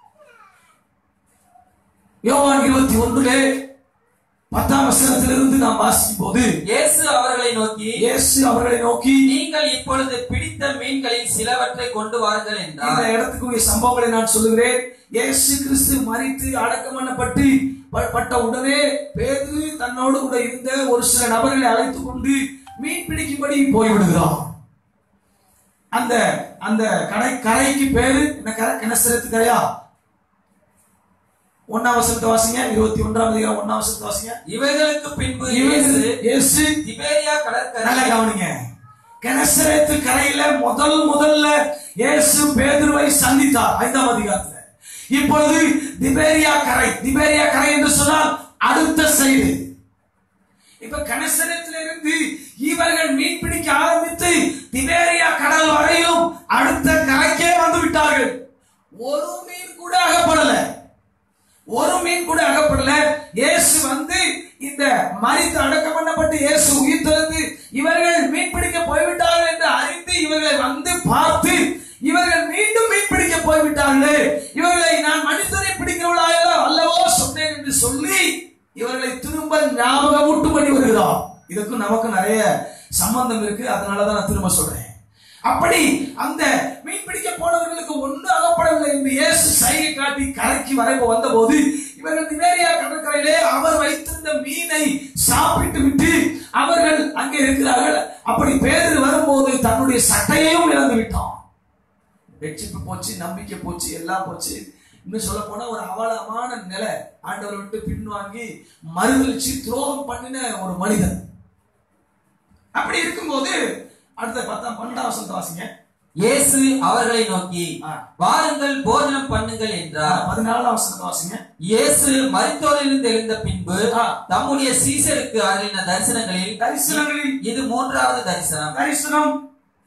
யோவான் இருபத்தி ஒன்றிலே பத்தாம் வசனத்திலிருந்து நாம் வாசிக்கும் போது இயேசு அவர்களை நோக்கி இயேசு அவர்களை நோக்கி நீங்கள் இப்பொழுது பிடித்த மீன்களில் சிலவற்றை கொண்டு வாருங்கள் இந்த என்றார் இடத்துக்குரிய சம்பவங்களை நான் சொல்லுகிறேன் இயேசு கிறிஸ்து மரித்து அடக்கம் பண்ணப்பட்டு ப- பட்ட உடனே பேதுரு தன்னோடு கூட இருந்த ஒரு சில நபர்களை அழைத்துக் கொண்டு மீன் பிடிக்கும்படி போய்விடுகிறார் அந்த அந்த கடை கரைக்கு பேரு என்ன கரை கிணசரத்து கரையா ஒன்னாம் வசனத்தை வாசிங்க இருபத்தி ஒன்றாம் அதிகாரம் ஒன்னாம் வசனத்தை வாசிங்க இவைகளுக்கு பின்பு இயேசு இயேசு இயேசு திபேரியா நல்லா கடற்கரை கவனிங்க கெனசரேத்து கரையில முதல் முதல்ல இயேசு பேதுருவை சந்தித்தார் ஐந்தாம் அதிகாரத்துல இப்பொழுது திபேரியா கரை திபேரியா கரை என்று சொன்னால் அடுத்த சைடு இப்ப கனசரத்துல இருந்து இவர்கள் மீன் பிடிக்க ஆரம்பித்து திபேரியா கடல் வரையும் அடுத்த கரைக்கே வந்து விட்டார்கள் ஒரு மீன் கூட அகப்படல ஒரு மீன் கூட அகப்படல இயேசு வந்து இந்த மரித்து அடக்கம் பண்ணப்பட்டு இயேசு உயிர் திறந்து இவர்கள் மீன் பிடிக்க போய்விட்டார்கள் என்று அறிந்து இவர்களை வந்து பார்த்து இவர்கள் மீண்டும் மீன் பிடிக்க போய்விட்டார்களே இவர்களை நான் மனிதரை பிடிக்கிறவர்களாக அல்லவோ சொன்னேன் என்று சொல்லி இவர்களை திரும்ப ஞாபகம் பண்ணி வருகிறார் இதுக்கும் நமக்கு நிறைய சம்பந்தம் இருக்கு அதனாலதான் நான் திரும்ப சொல்றேன் அப்படி அந்த மீன் பிடிக்க போனவர்களுக்கு ஒன்று அகப்படவில்லை என்று இயேசு சைகை காட்டி கரைக்கு வரை வந்தபோது இவர்கள் திபேரியா கடற்கரையிலே அவர் வைத்திருந்த மீனை சாப்பிட்டு விட்டு அவர்கள் அங்கே இருக்கிறார்கள் அப்படி பேர் வரும்போது தன்னுடைய சட்டையையும் இழந்து விட்டான் வெற்றிப்பு போச்சு நம்பிக்கை போச்சு எல்லாம் போச்சு இன்னும் சொல்ல போனா ஒரு அவலமான நிலை ஆண்டவரை விட்டு பின்வாங்கி மறுதளிச்சு துரோகம் பண்ணின ஒரு மனிதன் அப்படி இருக்கும்போது அடுத்த பத்தாம் பன்னெண்டாம் வசனத்தை வாசிங்க இயேசு அவர்களை நோக்கி ஆ. வாருங்கள் போஜனம் பண்ணுங்கள் என்றார் பதினாலாம் வசனத்தை வாசிங்க இயேசு மரித்தோரிலிருந்து எழுந்த பின்பு ஆ. தம்முடைய சீசருக்கு அருளின தரிசனங்களில் தரிசனங்களில் இது மூன்றாவது தரிசனம் தரிசனம்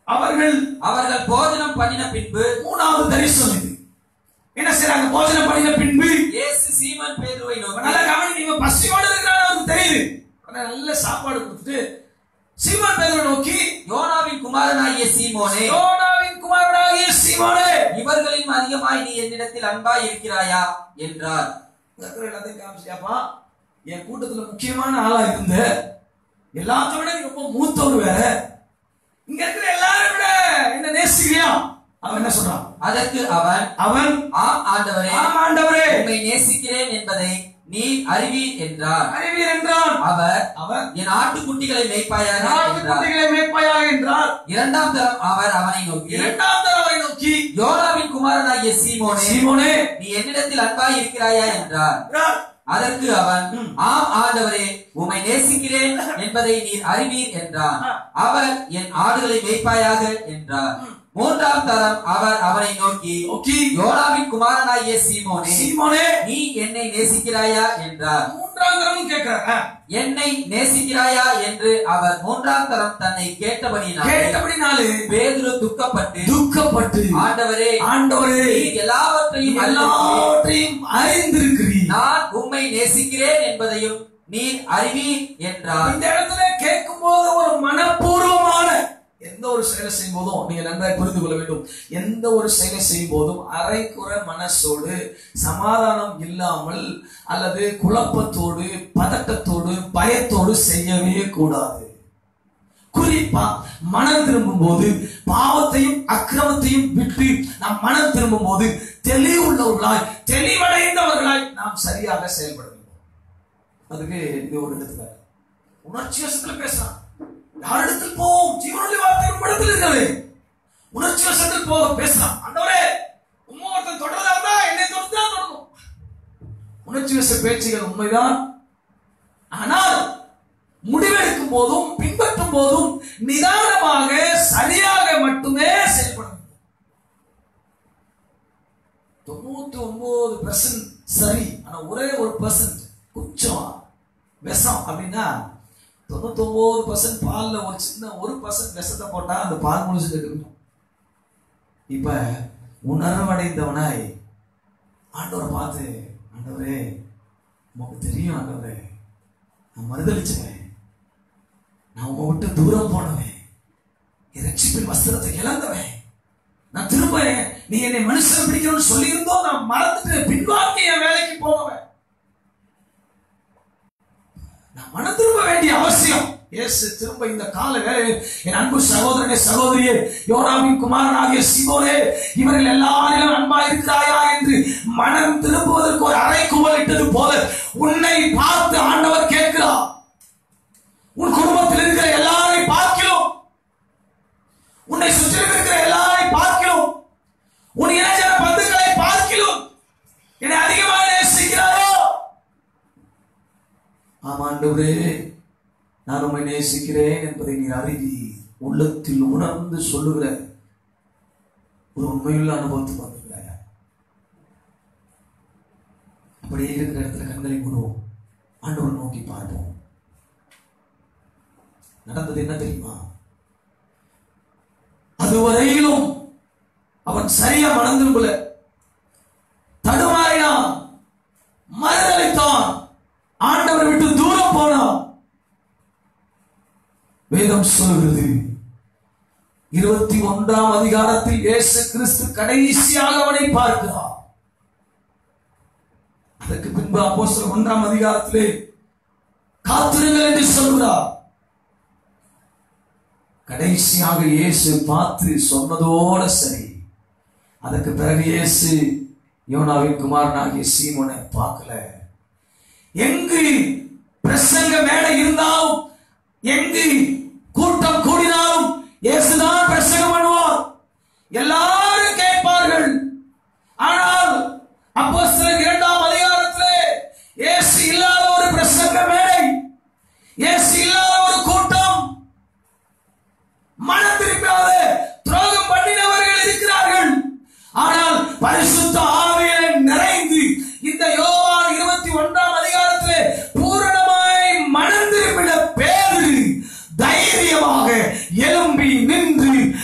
அவர்கள் அவர்கள் போஜனம் பண்ணின பின்பு மூணாவது தரிசனம் இது என்ன செய்றாங்க போஜனம் பண்ணின பின்பு இயேசு சீமன் பேதுருவை இப்ப நோக்கி நல்லா கவனிங்க இவன் பசியோட இருக்கிறான்னு அவருக்கு தெரியுது உடனே நல்ல சாப்பாடு கொடுத்துட்டு சீமான் பேதுரை நோக்கி யோனாவின் குமாரனாகிய சீமோனே யோனாவின் குமாரனாகிய சீமோனே இவர்களின் அதிகமாய் நீ என்னிடத்தில் அன்பாய் இருக்கிறாயா என்றார் இருக்கிற எல்லாத்தையும் காமிச்சியாப்பா என் கூட்டத்துல முக்கியமான ஆளா இருந்த எல்லாத்த விட நீ ரொம்ப மூத்தவர் வேற இங்க இருக்கிற எல்லாரும் விட என்ன நேசிக்கிறியா அவன் என்ன சொல்றான் அதற்கு அவன் அவன் ஆம் ஆண்டவரே ஆம் ஆண்டவரே உம்மை நேசிக்கிறேன் என்பதை நீ அறிவீர் என்றார் அறிவீர் என்றான் அவர் அவன் என் ஆட்டுக்குட்டிகளை மேய்ப்பாயாக என்றார் ஆட்டுக்குட்டிகளை மேய்ப்பாயாக என்றார் இரண்டாம் தரம் அவர் அவனை நோக்கி இரண்டாம் தடவை நோக்கி யோனாவின் குமாரனாகிய சீமோனே சீமோனே நீ என்னிடத்தில் அன்பாய் இருக்கிறாயா என்றார் என்றார். அதற்கு அவன் ஆம் ஆண்டவரே உம்மை நேசிக்கிறேன் என்பதை நீர் அறிவீர் என்றான் அவர் என் ஆடுகளை மேய்ப்பாயாக என்றார் மூன்றாம் தரம் அவர் அவனை நோக்கி நோக்கி யோனாவின் குமாரனாகிய சீமோனே சீமோனே நீ என்னை நேசிக்கிறாயா என்றார் மூன்றாம் தடவை கேட்கிறார் என்னை நேசிக்கிறாயா என்று அவர் மூன்றாம் தரம் தன்னை கேட்டபடினாலே கேட்டபடினாலே பேதுரு துக்கப்பட்டு துக்கப்பட்டு ஆண்டவரே ஆண்டவரே நீர் எல்லாவற்றையும் அறிந்திருக்கிறீர். எல்லாவற்றையும் அறிந்திருக்கிறீர் நான் உம்மை நேசிக்கிறேன் என்பதையும் நீர் அறிவீர் என்றார் இந்த இடத்துல கேட்கும் போது ஒரு மனப்பூர்வமான எந்த ஒரு செயலை செய்யும் போதும் நீங்க நன்றாக புரிந்து கொள்ள வேண்டும் எந்த ஒரு செயலை செய்யும் போதும் அரைக்குற மனசோடு சமாதானம் இல்லாமல் அல்லது குழப்பத்தோடு பதட்டத்தோடு பயத்தோடு செய்யவே கூடாது குறிப்பா மனம் திரும்பும் போது பாவத்தையும் அக்கிரமத்தையும் விட்டு நாம் மனம் திரும்பும் போது தெளிவுள்ளவர்களாய் தெளிவடைந்தவர்களாய் நாம் சரியாக செயல்பட வேண்டும் அதுக்கு இது ஒரு இடத்துல உணர்ச்சி வசத்துல பேசுறான் யாரிடத்தில் போவோம் ஜீவனுடைய வார்த்தை உம்மிடத்தில் இருக்கிறது உணர்ச்சி வசத்தில் போக பேசுறான் ஆண்டவரே உம்மை ஒருத்தன் தொடர்றதா இருந்தா என்னை தொடர்ந்து தான் தொடரும் உணர்ச்சி வச பேச்சுகள் உண்மைதான் ஆனால் முடிவெடுக்கும் போதும் பின்பற்றும் போதும் நிதானமாக சரியாக மட்டுமே செயல்பட வேண்டும் தொண்ணூத்தி ஒன்பது பெர்சன்ட் சரி ஆனா ஒரே ஒரு பெர்சன்ட் கொஞ்சம் விஷம் அப்படின்னா தொண்ணூத்தி ஒன்பது பர்சன்ட் பால்ல ஒரு சின்ன ஒரு பர்சன்ட் விஷத்தை போட்டா அந்த பால் முழுசு இருக்கும் இப்ப உணர்வடைந்தவனாய் ஆண்டவரை பார்த்து ஆண்டவரே உமக்கு தெரியும் ஆண்டவரே நான் மறுதளிச்சவன் நான் உங்க விட்டு தூரம் போனவன் என் ரட்சிப்பின் வஸ்திரத்தை இழந்தவன் நான் திரும்ப நீ என்னை மனுஷன் பிடிக்கணும்னு சொல்லியிருந்தோம் நான் மறந்துட்டு பின்வாங்கி என் வேலைக்கு போனவன் நான் மனம் திரும்ப வேண்டிய அவசியம் இயேசு திரும்ப இந்த கால வேளையில் என் அன்பு சகோதரனே சகோதரியே யோனாவின் குமாரனாகிய சிமோனே இவர்கள் எல்லாரிலும் அன்பா இருக்கிறாயா என்று மனம் திரும்புவதற்கு ஒரு அறைக்குவல் இட்டது போல உன்னை பார்த்து ஆண்டவர் கேட்கிறார் உன் குடும்பத்தில் இருக்கிற எல்லாரையும் பார்க்கிறோம் உன்னை சுற்றி இருக்கிற எல்லாரையும் பார்க்கிறோம் உன் இணைஜன பந்துக்களை பார்க்கிறோம் என்னை அதிகமாக நேசிக்கிறாரோ ஆமா ஆண்டவரே நான் உம்மை நேசிக்கிறேன் என்பதை நீர் அறிவி உள்ளத்தில் உணர்ந்து சொல்லுகிற ஒரு உண்மையுள்ள அனுபவத்துக்கு வந்துகிறாயா அப்படியே இருக்கிற இடத்துல கண்களை மூடுவோம் ஆண்டவர் நோக்கி பார்ப்போம் நடந்தது என்ன தெரியுமா அதுவரையிலும் அவன் சரியா மனம் திரும்பல தடுமாறினான் மறுதளித்தான் ஆண்டவரை விட்டு தூரம் போனான் வேதம் சொல்கிறது இருபத்தி ஒன்றாம் அதிகாரத்தில் இயேசு கிறிஸ்து கடைசியாக அவனை பார்க்கிறார் அதற்கு பின்பு அப்போஸ்தலர் ஒன்றாம் அதிகாரத்திலே காத்திருங்கள் என்று சொல்கிறார் கடைசியாக இயேசு பார்த்து சொன்னதோட சரி அதற்கு பிறகு இயேசு யோனாவின் குமாரனாகிய சீமோனை பார்க்கல எங்கு பிரசங்க மேடை இருந்தாலும் எங்கு கூட்டம் கூடினாலும் இயேசுதான் பிரசங்கம் பண்ணுவார் எல்லாரும் கேட்பார்கள் ஆனால் அப்போஸ்தலர் இரண்டாம் அதிகாரத்திலே இயேசு இல்லாத ஒரு பிரசங்க மேடை இயேசு இல்லாத ஒரு கூட்டம் மனம் திரும்பாத துரோகம் பண்ணினவர்கள் இருக்கிறார்கள் ஆனால் பரிசுத்த ஆவியிலே நிறைந்து இந்த யோவான் இருபத்தி ஒன்றாம் அதிகாரத்திலே பூர்ண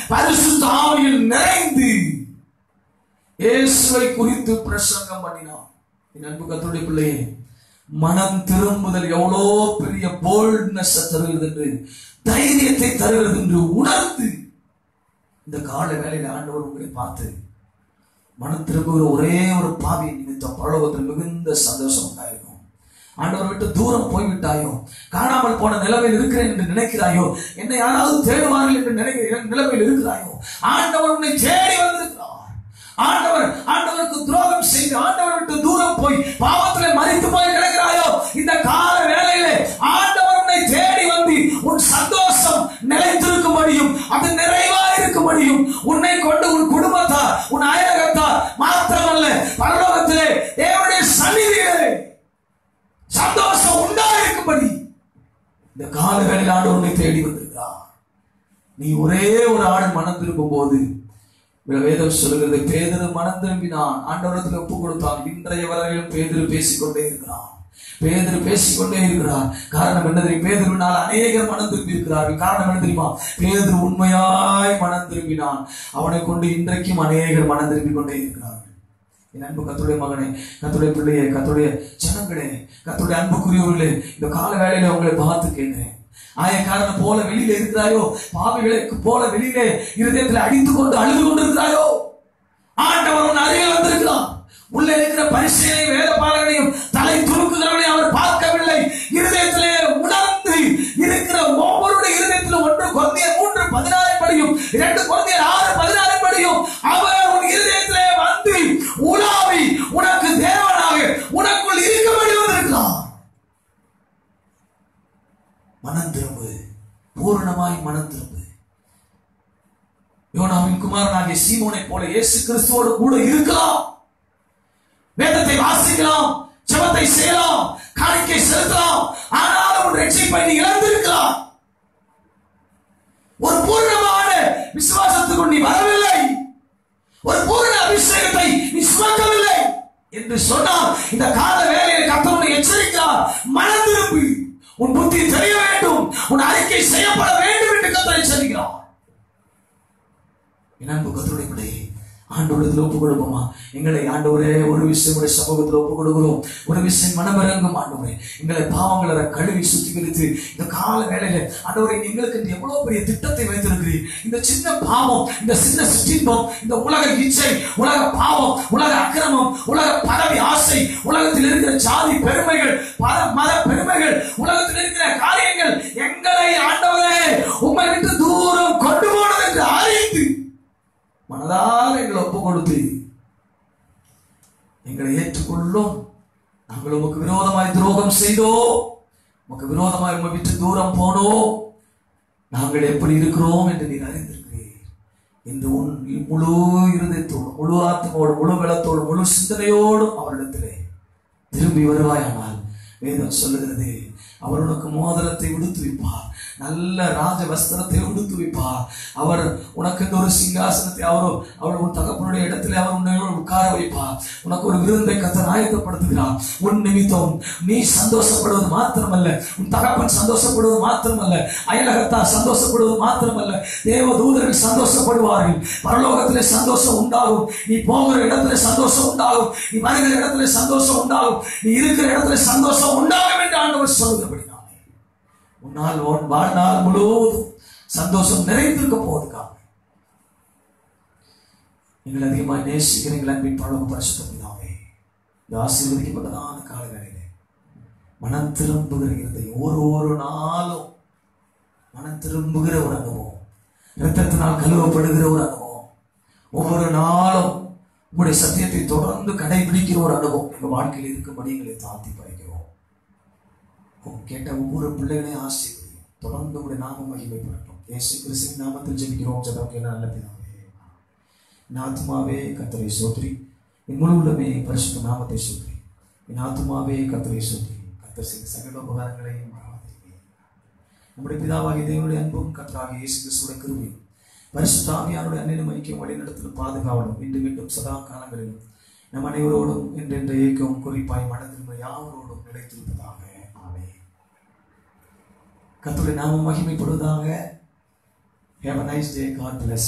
பரிசுத்த ஆவியில் நிறைந்து இயேசுவை குறித்து பிரசங்கம் பண்ணினான் என் அன்பு கத்தருடைய பிள்ளையே மனம் திரும்புதல் எவ்வளோ பெரிய போல்ட்னஸ் தருகிறது என்று தைரியத்தை தருகிறது என்று உணர்ந்து இந்த கால வேலையில ஆண்டவர் உங்களை பார்த்து மனம் திரும்புகிற ஒரே ஒரு பாவி நிமித்தம் பரலோகத்தில் மிகுந்த சந்தோஷம் உண்டாயிருக்கும் ஆண்டவர் விட்டு தூரம் போய்விட்டாயோ காணாமல் போன நிலைமையில் இருக்கிறேன் என்று நினைக்கிறாயோ என்னை யாராவது தேடுவார்கள் என்று நினைக்கிற நிலைமையில் இருக்கிறாயோ ஆண்டவர் உன்னை தேடி வந்திருக்கிறார் ஆண்டவர் ஆண்டவருக்கு துரோகம் செய்து ஆண்டவர் விட்டு தூரம் போய் பாவத்திலே மறித்து போய் கிடக்கிறாயோ இந்த கால வேளையிலே ஆண்டவர் உன்னை தேடி வந்து உன் சந்தோஷம் நிலைத்திருக்கும்படியும் அது நிறைவா இருக்கும்படியும் உன்னை கொண்டு உன் குடும்பத்தார் உன் அயலகத்தார் மாத்திரமல்ல பரலோகத்திலே தேவனுடைய சந்நிதியிலே சந்தோஷம் உண்டாயிருக்கும்படி இந்த கால வேளையில் ஆண்டவர் உன்னை தேடி வந்திருக்கிறார் நீ ஒரே ஒரு ஆள் மனம் திரும்பும் போது வேதம் சொல்லுகிறது பேதரு மனம் திரும்பினான் ஆண்டவரத்தில் ஒப்பு கொடுத்தான் இன்றைய வரையிலும் பேதரு பேசிக்கொண்டே இருக்கிறான் பேதரு பேசிக்கொண்டே இருக்கிறார் காரணம் என்ன தெரியும் பேதருனால் அநேகர் மனம் திரும்பி இருக்கிறார்கள் காரணம் என்ன தெரியுமா பேதரு உண்மையாய் மனம் திரும்பினான் அவனை கொண்டு இன்றைக்கும் அநேகர் மனம் திரும்பி கொண்டே இருக்கிறார்கள் என் அன்பு கத்துடைய மகனே கத்துடைய பிள்ளையே கத்துடைய ஜனங்களே கத்துடைய அன்புக்குரியவர்களே இந்த கால வேளையில உங்களை பார்த்து கேட்கிறேன் ஆயக்காரனை போல வெளியில இருக்கிறாயோ பாவிகளுக்கு போல வெளியிலே இருதயத்தில் அடித்து கொண்டு அழுது கொண்டு இருக்கிறாயோ ஆண்டவர் உன் அருகில் வந்திருக்கிறான் உள்ள இருக்கிற பரிசையை வேத பாலகளையும் தலை துணுக்குகிறவனையும் அவர் பார்க்கவில்லை இருதயத்திலே உணர்ந்து இருக்கிற ஒவ்வொருடைய இருதயத்திலும் ஒன்று குழந்தைய மூன்று பதினாறு படியும் இரண்டு குழந்தைய ஆறு பதினாறு படியும் அவர் உன் இருதயத்திலே வந்து உலாவி உனக்கு தேவனாக உனக்குள் இருக்கும்படி வந்திருக்கிறார் மனம் திரும்பு பூரணமாய் மனம் திரும்பு யோனாவின் குமாரனாகிய சீமோனை போல இயேசு கிறிஸ்துவோடு கூட இருக்கலாம் வேதத்தை வாசிக்கலாம் ஜெபத்தை செய்யலாம் காணிக்கை செலுத்தலாம் ஆனாலும் உன் ரட்சிப்பை நீ இழந்திருக்கலாம் ஒரு பூர்ணமான விசுவாசத்துக்கு நீ வரவில்லை ஒரு பூர்ண அபிஷேகத்தை நீ சுமக்கவில்லை என்று சொன்னால் இந்த கால வேலையை கத்தவனை எச்சரிக்கிறார் மனம் திரும்பி உன் புத்தி தெரிய வேண்டும் உன் அறிக்கை செய்யப்பட வேண்டும் என்று கத்தரை எச்சரிக்கிறார் என் அன்பு கத்தருடைய பிள்ளையே ஆண்டோடத்தில் ஒப்பு கொடுப்போமா எங்களை ஆண்டவரே ஒரு விஷயம் உடைய சமூகத்தில் ஒப்பு கொடுக்கிறோம் ஒரு விஷயம் மனமிறங்கும் ஆண்டவரே எங்களை பாவங்களை கழுவி சுத்திகரித்து இந்த கால வேலையில ஆண்டவரே எங்களுக்கு இந்த எவ்வளவு பெரிய திட்டத்தை வைத்திருக்கிறீர் இந்த சின்ன பாவம் இந்த சின்ன சிற்றின்பம் இந்த உலக இச்சை உலக பாவம் உலக அக்கிரமம் உலக பதவி ஆசை உலகத்தில் இருக்கிற ஜாதி பெருமைகள் பல மத பெருமைகள் உலகத்தில் இருக்கிற காரியங்கள் எங்களை ஆண்டவரே உண்மை விட்டு தூரம் கொண்டு போனது என்று அறிந்து மனதார எங்களை ஒப்பு கொடுத்து எங்களை ஏற்றுக்கொள்ளும் நாங்கள் உமக்கு விரோதமாய் துரோகம் செய்தோம் உமக்கு விரோதமாய் உமை விட்டு தூரம் போனோம் நாங்கள் எப்படி இருக்கிறோம் என்று நீர் அறிந்திருக்கிறீர் இன்று உன் முழு இருதயத்தோடு முழு ஆத்மோடு முழு பலத்தோடு முழு சிந்தனையோடும் அவரிடத்திலே திரும்பி வருவாயானால் வேதம் சொல்லுகிறது அவர் உனக்கு மோதிரத்தை உடுத்து வைப்பார் நல்ல ராஜ வஸ்திரத்தை உடுத்து வைப்பார் அவர் உனக்கு இந்த ஒரு சிங்காசனத்தை அவரோ அவர் உன் தகப்பனுடைய இடத்துல அவர் உன்னை உட்கார வைப்பார் உனக்கு ஒரு விருந்தை கத்தர் ஆயத்தப்படுத்துகிறார் உன் நிமித்தம் நீ சந்தோஷப்படுவது மாத்திரமல்ல உன் தகப்பன் சந்தோஷப்படுவது மாத்திரமல்ல அயலகத்தார் சந்தோஷப்படுவது மாத்திரமல்ல தேவ தூதர்கள் சந்தோஷப்படுவார்கள் பரலோகத்திலே சந்தோஷம் உண்டாகும் நீ போகிற இடத்துல சந்தோஷம் உண்டாகும் நீ வருகிற இடத்துல சந்தோஷம் உண்டாகும் நீ இருக்கிற இடத்துல சந்தோஷம் உண்டாகும் என்று ஆண்டவர் சொல்லுகிறபடினாலே உன்னால் உன் வாழ்நாள் முழுவதும் சந்தோஷம் நிறைந்திருக்க போவதுக்காக நீங்கள் அதிகமாக நேசிக்கிற எங்கள் அன்பின் பழக பரிசுத்த பிதாவே இந்த ஆசீர்வதிக்கப்பட்டதான காலங்களிலே மனம் திரும்புகிற இருதயம் ஒரு ஒரு நாளும் மனம் திரும்புகிற ஒரு அனுபவம் இரத்தத்தினால் கழுவப்படுகிற ஒரு அனுபவம் ஒவ்வொரு நாளும் உங்களுடைய சத்தியத்தை தொடர்ந்து கடைபிடிக்கிற ஒரு அனுபவம் எங்கள் வாழ்க்கையில் இருக்கும்படி எங்களை தாழ்த்தி படைக்கிறோம் கேட்ட ஒவ்வொரு பிள்ளைகளையும் ஆசீர்வதியும் தொடர்ந்து உங்களுடைய நாமம் மகிமைப்படட்டும் இயேசு கிறிஸ்துவின் நாமத்தில் ஜெபிக்கிறோம் ஜெபம் கேட்க நல்ல பிதாவே என் ஆத்மாவே கத்தரை சோத்ரி என் முழு உள்ளமே பரிசுத்த நாமத்தை சோத்ரி என் ஆத்மாவே கத்தரை சோத்ரி கத்தர் செய்த சகல உபகாரங்களையும் மறவாதீங்க நம்முடைய பிதாவாகிய தேவனுடைய அன்பும் கத்தராகிய இயேசு கிறிஸ்துடைய கிருபையும் பரிசுத்த ஆவியானுடைய அன்னிலும் ஐக்கியம் வழிநடத்தலும் பாதுகாவலும் இன்று மீண்டும் சதா காலங்களிலும் நம் அனைவரோடும் என்றென்ற ஏக்கம் குறிப்பாய் மனதில் யாவரோடும் நிலைத்திருப்பதாக ஆமே கத்துடைய நாமம் மகிமைப்படுவதாக Have a nice day. God bless.